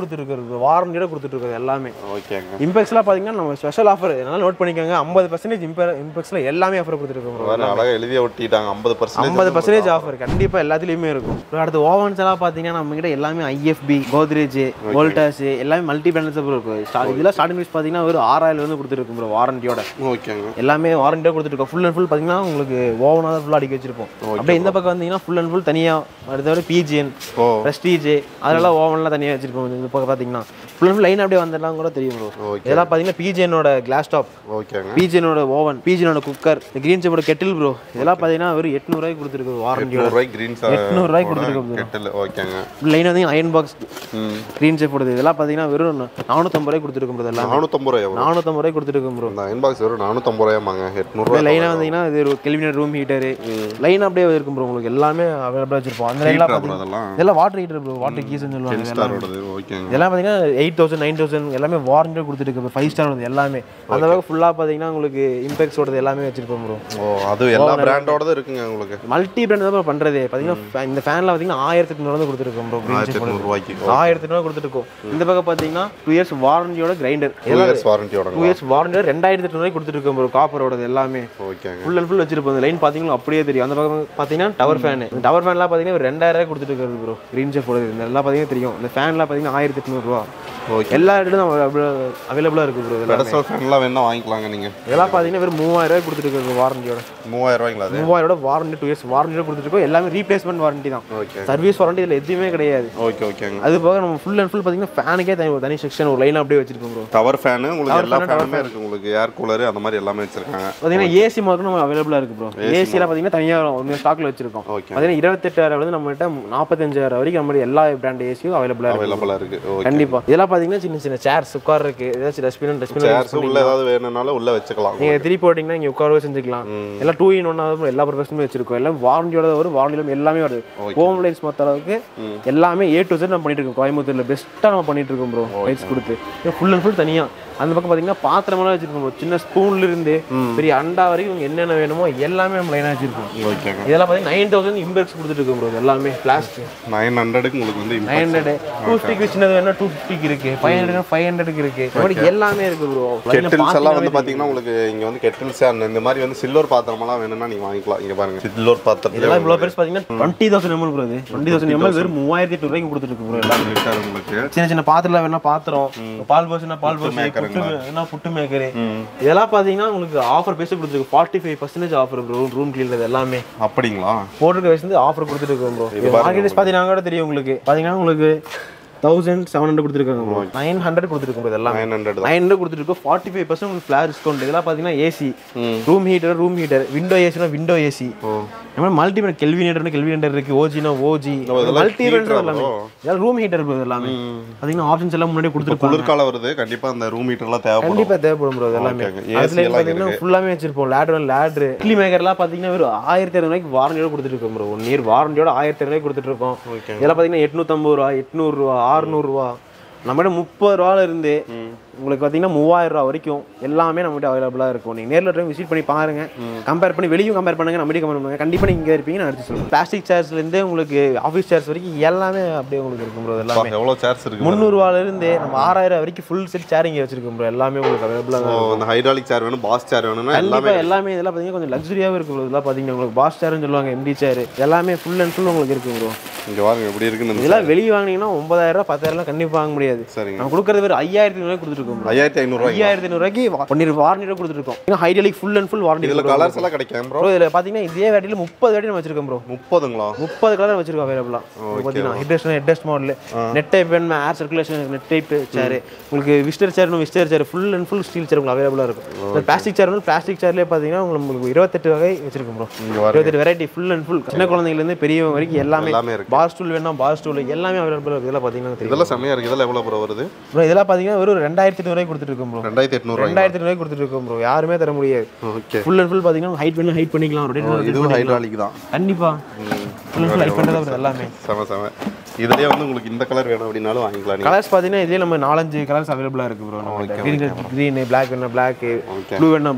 கொடுத்துருக்காரு ப்ரோ வாரண்டியோட கொடுத்துட்ருக்காரு எல்லாமே ஓகேங்க இம்பெக்ஸ்லாம் பார்த்தீங்கன்னா நம்ம ஸ்பெஷல் ஆஃபர் நல்லா நோட் பண்ணிக்கோங்க ஐம்பது பர்சன்டேஜ் இம்பெ இம்பெக்ஸில் எல்லாமே ஆஃபர் கொடுத்துருக்கோம் ப்ரோ வேற அழகா எழுதியே ஒட்டிட்டாங்க ஐம்பது பர்சன்டேஜ் ஐம்பது பர்சன்டேஜ் ஆஃபர் கண்டிப்பாக எல்லாத்துலேயுமே இருக்கும் அப்புறம் அடுத்து ஓவன்ஸ் எல்லாம் பார்த்தீங்கன்னா நம்ம கிட்ட எல்லாமே ஐஎஃப்பி கோத்ரேஜ் வோல்டாஸ் எல்லாமே மல்டி பிராண்டஸ் ப்ரோ இருக்கும் ஸ்டா இதெல்லாம் ஸ்டார்டிங் ப்ரைஸ் பார்த்தீங்கன்னா ஒரு ஆறாயிரம் வந்து கொடுத்துருக்கும் ப்ரோ வாரண்டியோட ஓகேங்க எல்லாமே வாரண்டியாக கொடுத்துருக்கோம் ஃபுல் அண்ட் ஃபுல் பார்த்தீங்கன்னா உங்களுக்கு ஓவனாக தான் ஃபுல்லாக அடிக்க வச்சிருப்போம் அப்படியே இந்த பக்கம் வந்தீங்கன்னா ஃபுல் அண்ட் ஃபுல் தனியாக அடுத்தவரை பிஜிஎன் ஓ ப்ரெஸ்டீஜ் அதெல்லாம் ஓவன்லாம் தனியாக வச்சிருப்போம் இந்த பக்கம் பார்த்தீங்கன்னா ஃபுல் அண்ட் ஃபுல் லைன் அப்படியே வந்துடலாம் கூட தெரியும் ப்ரோ ஓகே இதெல்லாம் பார்த்தீங்கன்னா பிஜிஎனோட கிளாஸ் டாப் ஓகேங்க பிஜிஎனோட ஓவன் பிஜிஎனோட குக்கர் இந்த கிரீன் செப்போட கெட்டில் ப்ரோ இதெல்லாம் பார்த்தீங்கன்னா ஒரு எட்நூறுவாய்க்கு கொடுத்துருக்கு வாரண்டியோட ரூபாய் கிரீன் எட்நூறுவாய்க்கு கொடுத்துருக்கு கெட்டில் ஓகேங்க லைன் வந்து அயன் பாக்ஸ் ம் கிரீன் செப்போடது இதெல்லாம் பார்த்தீங்கன்னா வெறும் நானூற்றம்பது ரூபாய்க்கு கொடுத்துருக்கும் ப்ரோ எல்லாம் நானூற்றம்பது ரூபாய் நானூற்றம்பது ரூபாய்க்கு கொடுத்துருக்கும் ப்ரோ இந்த அயன் பாக்ஸ் வெறும் நானூற்றம்பது ரூபாயாமாங்க எட்நூறுவா லைனாக வந்தீங்கன்னா இது ஒரு கெல்வினர் ரூம் ஹீட்டரு லைன் அப்படியே இருக்கும் ப்ரோ உங்களுக்கு எல்லாமே அவைலபிளாக வச்சிருப்போம் அந்த லைன்லாம் ப்ரோ அதெல்லாம் இதெல்லாம் வாட்டர் ஹீட்டர் ப்ரோ வாட்டர் கீஸ்னு சொல்லுவாங்க இதெல்லாம் ஸ்டாரோடது ஓகேங்க இதெல்லாம் பார்த்தீங்கன்னா எயிட் தௌசண்ட் நைன் தௌசண்ட் எல்லாமே வாரண்டியாக கொடுத்துருக்கு ஃபைவ் ஸ்டார் வருது எல்லாமே அந்த அளவுக்கு ஃபுல்லாக பார்த்தீங்கன்னா உங்களுக்கு இம்பெக்ஸோடது எல்லாமே வச்சிருப்போம் ப்ரோ ஓ அது எல்லா பிராண்டோடது இருக்குங்க உங்களுக்கு மல்டி பிராண்ட் தான் பண்ணுறது பார்த்தீங்கன்னா இந்த ஃபேனில் பார்த்தீங்கன்னா ஆயிரத்தி எட்நூறு வந்து கொடுத்துருக்கோம் ப்ரோ ஆயிரத்தி எட்நூறுவாய்க்கு ஆயிரத்தி எட்நூறு கொடுத்துருக்கோம் இந்த பக்கம் பார்த்தீங்கன்னா டூ இயர்ஸ் வாரண்டியோட கிரைண்டர் டூ இயர்ஸ் வாரண்டியோட டூ இயர்ஸ் வாரண்டியோட ரெண்டாயிரத்தி எட்நூறு கொடுத்துருக்கோம் ப்ரோ காப்பரோடது எல்லாமே ஓகேங்க ஃபுல் அண்ட் ஃபுல் வச்சிருப்போம் இந்த லைன் பார்த்தீங்கன்னா அப்படியே தெரியும் அந்த பக்கம் பார்த்தீங்கன்னா டவர் ஃபேன் இந்த டவர் ஃபேன்லாம் பார்த்தீங்கன்னா ஒரு ரெண்டாயிரம் ரூபாய் கொடுத்துட்டு இருக்காரு ப்ரோ கிரீன் செஃப் போடுறது இந்த எல்லாம் பார்த்தீங்கன்னா தெரியும் இந்த ஃபேன்லாம் பார்த்தீங்கன்னா ஆயிரத்தி எட்நூறுரூவா ஓகே எல்லா இடத்துலையும் அவைலபிளாக இருக்குது ப்ரோ இதெல்லாம் பெடஸ்டல் ஃபேன்லாம் வேணா வாங்கிக்கலாங்க நீங்க இதெல்லாம் பார்த்தீங்கன்னா வெறும் மூவாயிரம் ரூபாய் கொடுத்துட்டு இருக்காரு வாரண்டியோட மூவாயிரம் ரூபாய்ங்களா அது மூவாயிரோட வாரண்டி டூ இயர்ஸ் வாரண்டியோட கொடுத்துருக்கோம் எல்லாமே ரீப்ளேஸ்மெண்ட் வாரண்டி தான் ஓகே சர்வீஸ் வாரண்டி இதில் எதுவுமே கிடையாது ஓகே ஓகேங்க அது போக நம்ம ஃபுல் அண்ட் ஃபுல் பார்த்தீங்கன்னா ஃபேனுக்கே தனி ஒரு தனி செக்ஷன் ஒரு லைன் அப்படியே வச்சிருக்கோம் ப்ரோ டவர் ஃபேனு உங்களுக்கு Tower எல்லா fan, tower ஃபேனுமே இருக்கு உங்களுக்கு ஏர் கூலர் அந்த மாதிரி எல்லாமே வச்சிருக்காங்க பார்த்தீங்கன்னா ஏசி மார்க்கும் நம்ம அவைலபிளாக இருக்குது ப்ரோ ஏசியில் பார்த்தீங்கன்னா தனியாக ஒன்று ஸ்டாக்கில் வச்சிருக்கோம் ஓகே பார்த்தீங்கன்னா இருபத்தெட்டாயிரம் வந்து நம்மகிட்ட நாற்பத்தஞ்சாயிரம் வரைக்கும் நம்ம எல்லா பிராண்ட் ஏசியும் அவைலபிளாக இருக்கு அவைலபிளா இருக்கு ஓகே கண்டிப்பா இதெல்லாம் பார்த்தீங்கன்னா சின்ன சின்ன சேர்ஸ் உட்கார் இருக்கு ஏதாச்சும் டஸ்ட்பின் டஸ்ட்பின் சேர்ஸ் உள்ள ஏதாவது வேணும்னாலும் உள்ள வச்சுக்கலாம் நீங்க திருப்பி போட்டிங்கன்னா இங்கே உட்காரவே செஞ்சுக்கலாம் எல்லாம் டூ இன் ஒன்னாவது எல்லா ப்ரொஃபஷனுமே வச்சிருக்கோம் எல்லாம் வாரண்டியோட வரும் வாரண்டியிலும் எல்லாமே வருது ஹோம் லைட்ஸ் மற்ற அளவுக்கு எல்லாமே ஏ டு செட் நம்ம பண்ணிட்டு இருக்கோம் கோயம்புத்தூர்ல பெஸ்ட்டாக நம்ம பண்ணிட்டு இருக்கோம் ப்ரோ லைட்ஸ் கொடுத்து ஃபுல் அண்ட் ஃபுல் தனியா அந்த பக்கம் பார்த்தீங்கன்னா பாத்திரமெல்லாம் வச்சிருக்கோம் bro. சின்ன ஸ்பூன்ல இருந்து பெரிய அண்டா வரைக்கும் உங்களுக்கு என்னென்ன வேணுமோ எல்லாமே நம்ம லைனாக வச்சிருக்கோம் ஓகேங்க இதெல்லாம் பார்த்தீங்கன்னா நைன் தௌசண்ட் இம்பெக்ஸ் கொடுத்துட்டு இருக்கோம் ப்ரோ எல்லாமே பிளாஸ்டிக் நைன் ஹண்ட்ரடுக்கு உங்களுக்கு வந்து நைன் ஹண்ட்ரட் டூ ஃபிஃப்டிக்கு சின்னது வேணா டூ ஃபிஃப்டிக்கு இருக்கு ஃபைவ் ஹண்ட்ரட் ஃபைவ் ஹண்ட்ரடுக்கு இருக்கு இந்த மாதிரி எல்லாமே இருக்கு ப்ரோ கெட்டில்ஸ் எல்லாம் வந்து பாத்தீங்கன்னா உங்களுக்கு இங்க வந்து கெட்டில்ஸ் அந்த இந்த மாதிரி வந்து சில்வர் பாத்திரமெல்லாம் வேணும்னா நீங்க வாங்கிக்கலாம் இங்க பாருங்க சில்வர் பாத்திரத்துல இதெல்லாம் இவ்வளோ பெருசு பார்த்தீங்கன்னா டுவெண்ட்டி தௌசண்ட் எம்எல் ப்ரோ இது டுவெண்ட்டி தௌசண்ட் எம்எல் வெறும் மூவாயிரத்தி எட்டு ரூபாய்க்கு கொடுத்துருக்கு ப்ரோ எல்லாம் லிட்டர் உங்களுக்கு சின்ன சின்ன பாத்திரம் வேணா பாத்திரம் பால் பர்ஸ்னா பால் பர்ஸ் புட்டு என்ன புட்டு மேக்கரு இதெல்லாம் பார்த்தீங்கன்னா உங்களுக்கு ஆஃபர் பேசி கொடுத்துருக்கு forty five percentage offer bro room cleaner எல்லாமே அப்படிங்களா போட்டிருக்க வயசு வந்து ஆஃபர் கொடுத்துட்டு இருக்கோம் ப்ரோ மார்க்கெட் பார்த்தீங்கன்னா கூட தெரியும் உங்களுக்கு பார்த்தீங்கன்னா உங்களுக்கு தௌசண்ட் செவன் ஹண்ட்ரட் கொடுத்துருக்காங்க ப்ரோ நைன் ஹண்ட்ரட் கொடுத்துருக்கோம் bro இதெல்லாம் நைன் ஹண்ட்ரட் நைன் ஹண்ட்ரட் கொடுத்துருக்கோம் ஃபார்ட்டி ஃபைவ் பர்சன்ட் உங்களுக்கு ஃபிளார் டிஸ்கவுண்ட் இதெல்லாம் பார்த்தீங்கன்னா AC room heater room heater window ஏசினா விண்டோ ஏசி நம்ம மல்டி பிராண்ட் கெல்வினேட்டர் கெல்வினேட்டர் இருக்கு ஓஜினா ஓஜி மல்டி பிராண்ட் எல்லாமே இதெல்லாம் ரூம் ஹீட்டர் ப்ரோ எல்லாமே பார்த்தீங்கன்னா ஆப்ஷன்ஸ் எல்லாம் முன்னாடி கொடுத்துருப்பாங்க குளிர்காலம் வருது கண்டிப்பா அந்த ரூம் ஹீட்டர்லாம் தேவைப்படும் கண்டிப்பா தேவைப்படும் ப்ரோ எல்லாமே Okay, okay. அதுல AC எல்லாம் பார்த்தீங்கன்னா ஃபுல்லாமே வச்சிருப்போம் லேட்ரு லேட்ரு இட்லி மேக்கர்லாம் பார்த்தீங்கன்னா வெறும் ஆயிரத்தி இரநூறுவாய்க்கு வாரண்டியோட கொடுத்துட்டு இருக்கோம் ப்ரோ ஒன் இயர் வாரண்டியோட ஆயிரத்தி இரநூறுவாய்க்கு கொடுத்துட்டு இருக்கோம் Okay. இதெல்லாம் பார்த்தீங்கன்னா எட்நூத்தம்பது ரூபா எட்நூறுரூவா ஆறுநூறுவா நம்மகிட்ட முப்பது ரூபால இருந்து உங்களுக்கு பார்த்தீங்கன்னா மூவாயிரம் ரூபா வரைக்கும் எல்லாமே நம்மகிட்ட அவைலபிளாக இருக்கும் நீங்கள் நேரில் போய் விசிட் பண்ணி பாருங்க கம்பேர் பண்ணி வெளியும் கம்பேர் பண்ணுங்க நம்ம கம்பேர் பண்ணுங்க கண்டிப்பாக நீங்கள் இங்கே இருப்பீங்க நான் எடுத்து சொல்லுவேன் பிளாஸ்டிக் சேர்ஸ்லேருந்து உங்களுக்கு ஆஃபீஸ் சேர்ஸ் வரைக்கும் எல்லாமே அப்படியே உங்களுக்கு இருக்கும் ப்ரோ எல்லாமே எவ்வளவு சேர்ஸ் இருக்கு முந்நூறுவால இருந்து நம்ம ஆறாயிரம் வரைக்கும் ஃபுல் செட் சேர் இங்கே வச்சிருக்கோம் ப்ரோ எல்லாமே உங்களுக்கு அவைலபிளாக ஓ, இந்த ஹைட்ராலிக் சேர் வேணும் பாஸ் சேர் வேணும்னா எல்லாமே கண்டிப்பா எல்லாமே இதெல்லாம் பார்த்தீங்கன்னா கொஞ்சம் லக்ஸரியாகவும் இருக்கு ப்ரோ இதெல்லாம் பார்த்தீங்கன்னா உங்களுக்கு பாஸ் சேர்னு சொல்லுவாங்க எம்டி சேர் எல்லாமே ஃபுல் அண்ட் ஃபுல் உங்களுக்கு இருக்கு ப்ரோ இங்க பாருங்க எப்படி இருக்குன்னு இதெல்லாம் வெளியே வாங்கினீங்கன்னா ஒன்பதாயிரம் ரூபா பத்தாயிரம் கண்டிப்பாக வாங்க முடியாது சரிங்க நம்ம கொடுக்குறது வேறு ஐயாயிரத்தி ஐநூறு கொடுத்துருக்கோம் ப்ரோ ஐயாயிரத்தி ஐநூறுரூவாய்க்கு ஐயாயிரத்தி ஐநூறுவாய்க்கு பன்னீர் வாரண்டியோட கொடுத்துருக்கோம் ஏன்னா hydraulic full and full warranty இதுல கலர்ஸ் எல்லாம் கிடைக்கும் ப்ரோ ப்ரோ இதில் பார்த்தீங்கன்னா இதே வேட்டியில் முப்பது வேட்டி நம்ம வச்சிருக்கோம் ப்ரோ முப்பதுங்களா முப்பது கலர் வச்சிருக்கோம் அவைலபிளாக பார்த்தீங்கன்னா headrest headrest model net type வேணுமா air circulation net type chair உங்களுக்கு visitor chair visitor chair full and full steel chair உங்களுக்கு அவைலபிளாக இருக்கும் பிளாஸ்டிக் சேர் வந்து பிளாஸ்டிக் சேர்லேயே பார்த்தீங்கன்னா உங்களுக்கு இருபத்தெட்டு வகை வச்சிருக்கோம் ப்ரோ இங்க பாருங்க இருபத்தெட்டு வெரைட்டி ஃபுல் அண்ட் ஃபுல் சின்ன குழந்தைங்கலேருந்து பெரியவங்க வரைக்கும் எல்லாமே எல்லாமே இருக்கு பார் ஸ்டூல் வேணா பார் ஸ்டூல் எல்லாமே அவைலபிளாக இருக்குது இதெல்லாம் பார்த்தீங்கன்னா தெரியும் இதெல்லாம் செம்மையா இருக்கு இதெல்லாம் எவ்வளவு ப்ரோ வருது ப்ரோ இதெல்லாம் பார்த்தீங்கன்னா வெறும் ரெண்டாயிரத்தி ரூபாய் கொடுத்துட்டு இருக்கோம் ப்ரோ ரெண்டாயிரத்தி எட்நூறுவாய்க்கு ரெண்டாயிரத்தி ரூபாய் கொடுத்துட்டு இருக்கோம் ப்ரோ யாருமே தர முடியாது ஓகே ஃபுல் அண்ட் ஃபுல் பார்த்தீங்கன்னா ஹைட் பண்ணி ஹைட் பண்ணிக்கலாம் rotate இதுவும் ஹைட்ராலிக் தான் கண்டிப்பா ஃபுல் அண்ட் ஃபுல் ஹைட் பண்ணுறது bro எல்லாமே செம செம இதுலயே வந்து உங்களுக்கு இந்த கலர் வேணும் அப்படின்னாலும் வாங்கிக்கலாம் நீங்க கலர்ஸ் பார்த்தீங்கன்னா இதுலேயே நம்ம நாலஞ்சு கலர்ஸ் அவைலபிளாக இருக்குது ப்ரோ நம்ம க்ரீன் க்ரீன் பிளாக் வேணா பிளாக் Okay. ப்ளூ வேணா ப்ளூ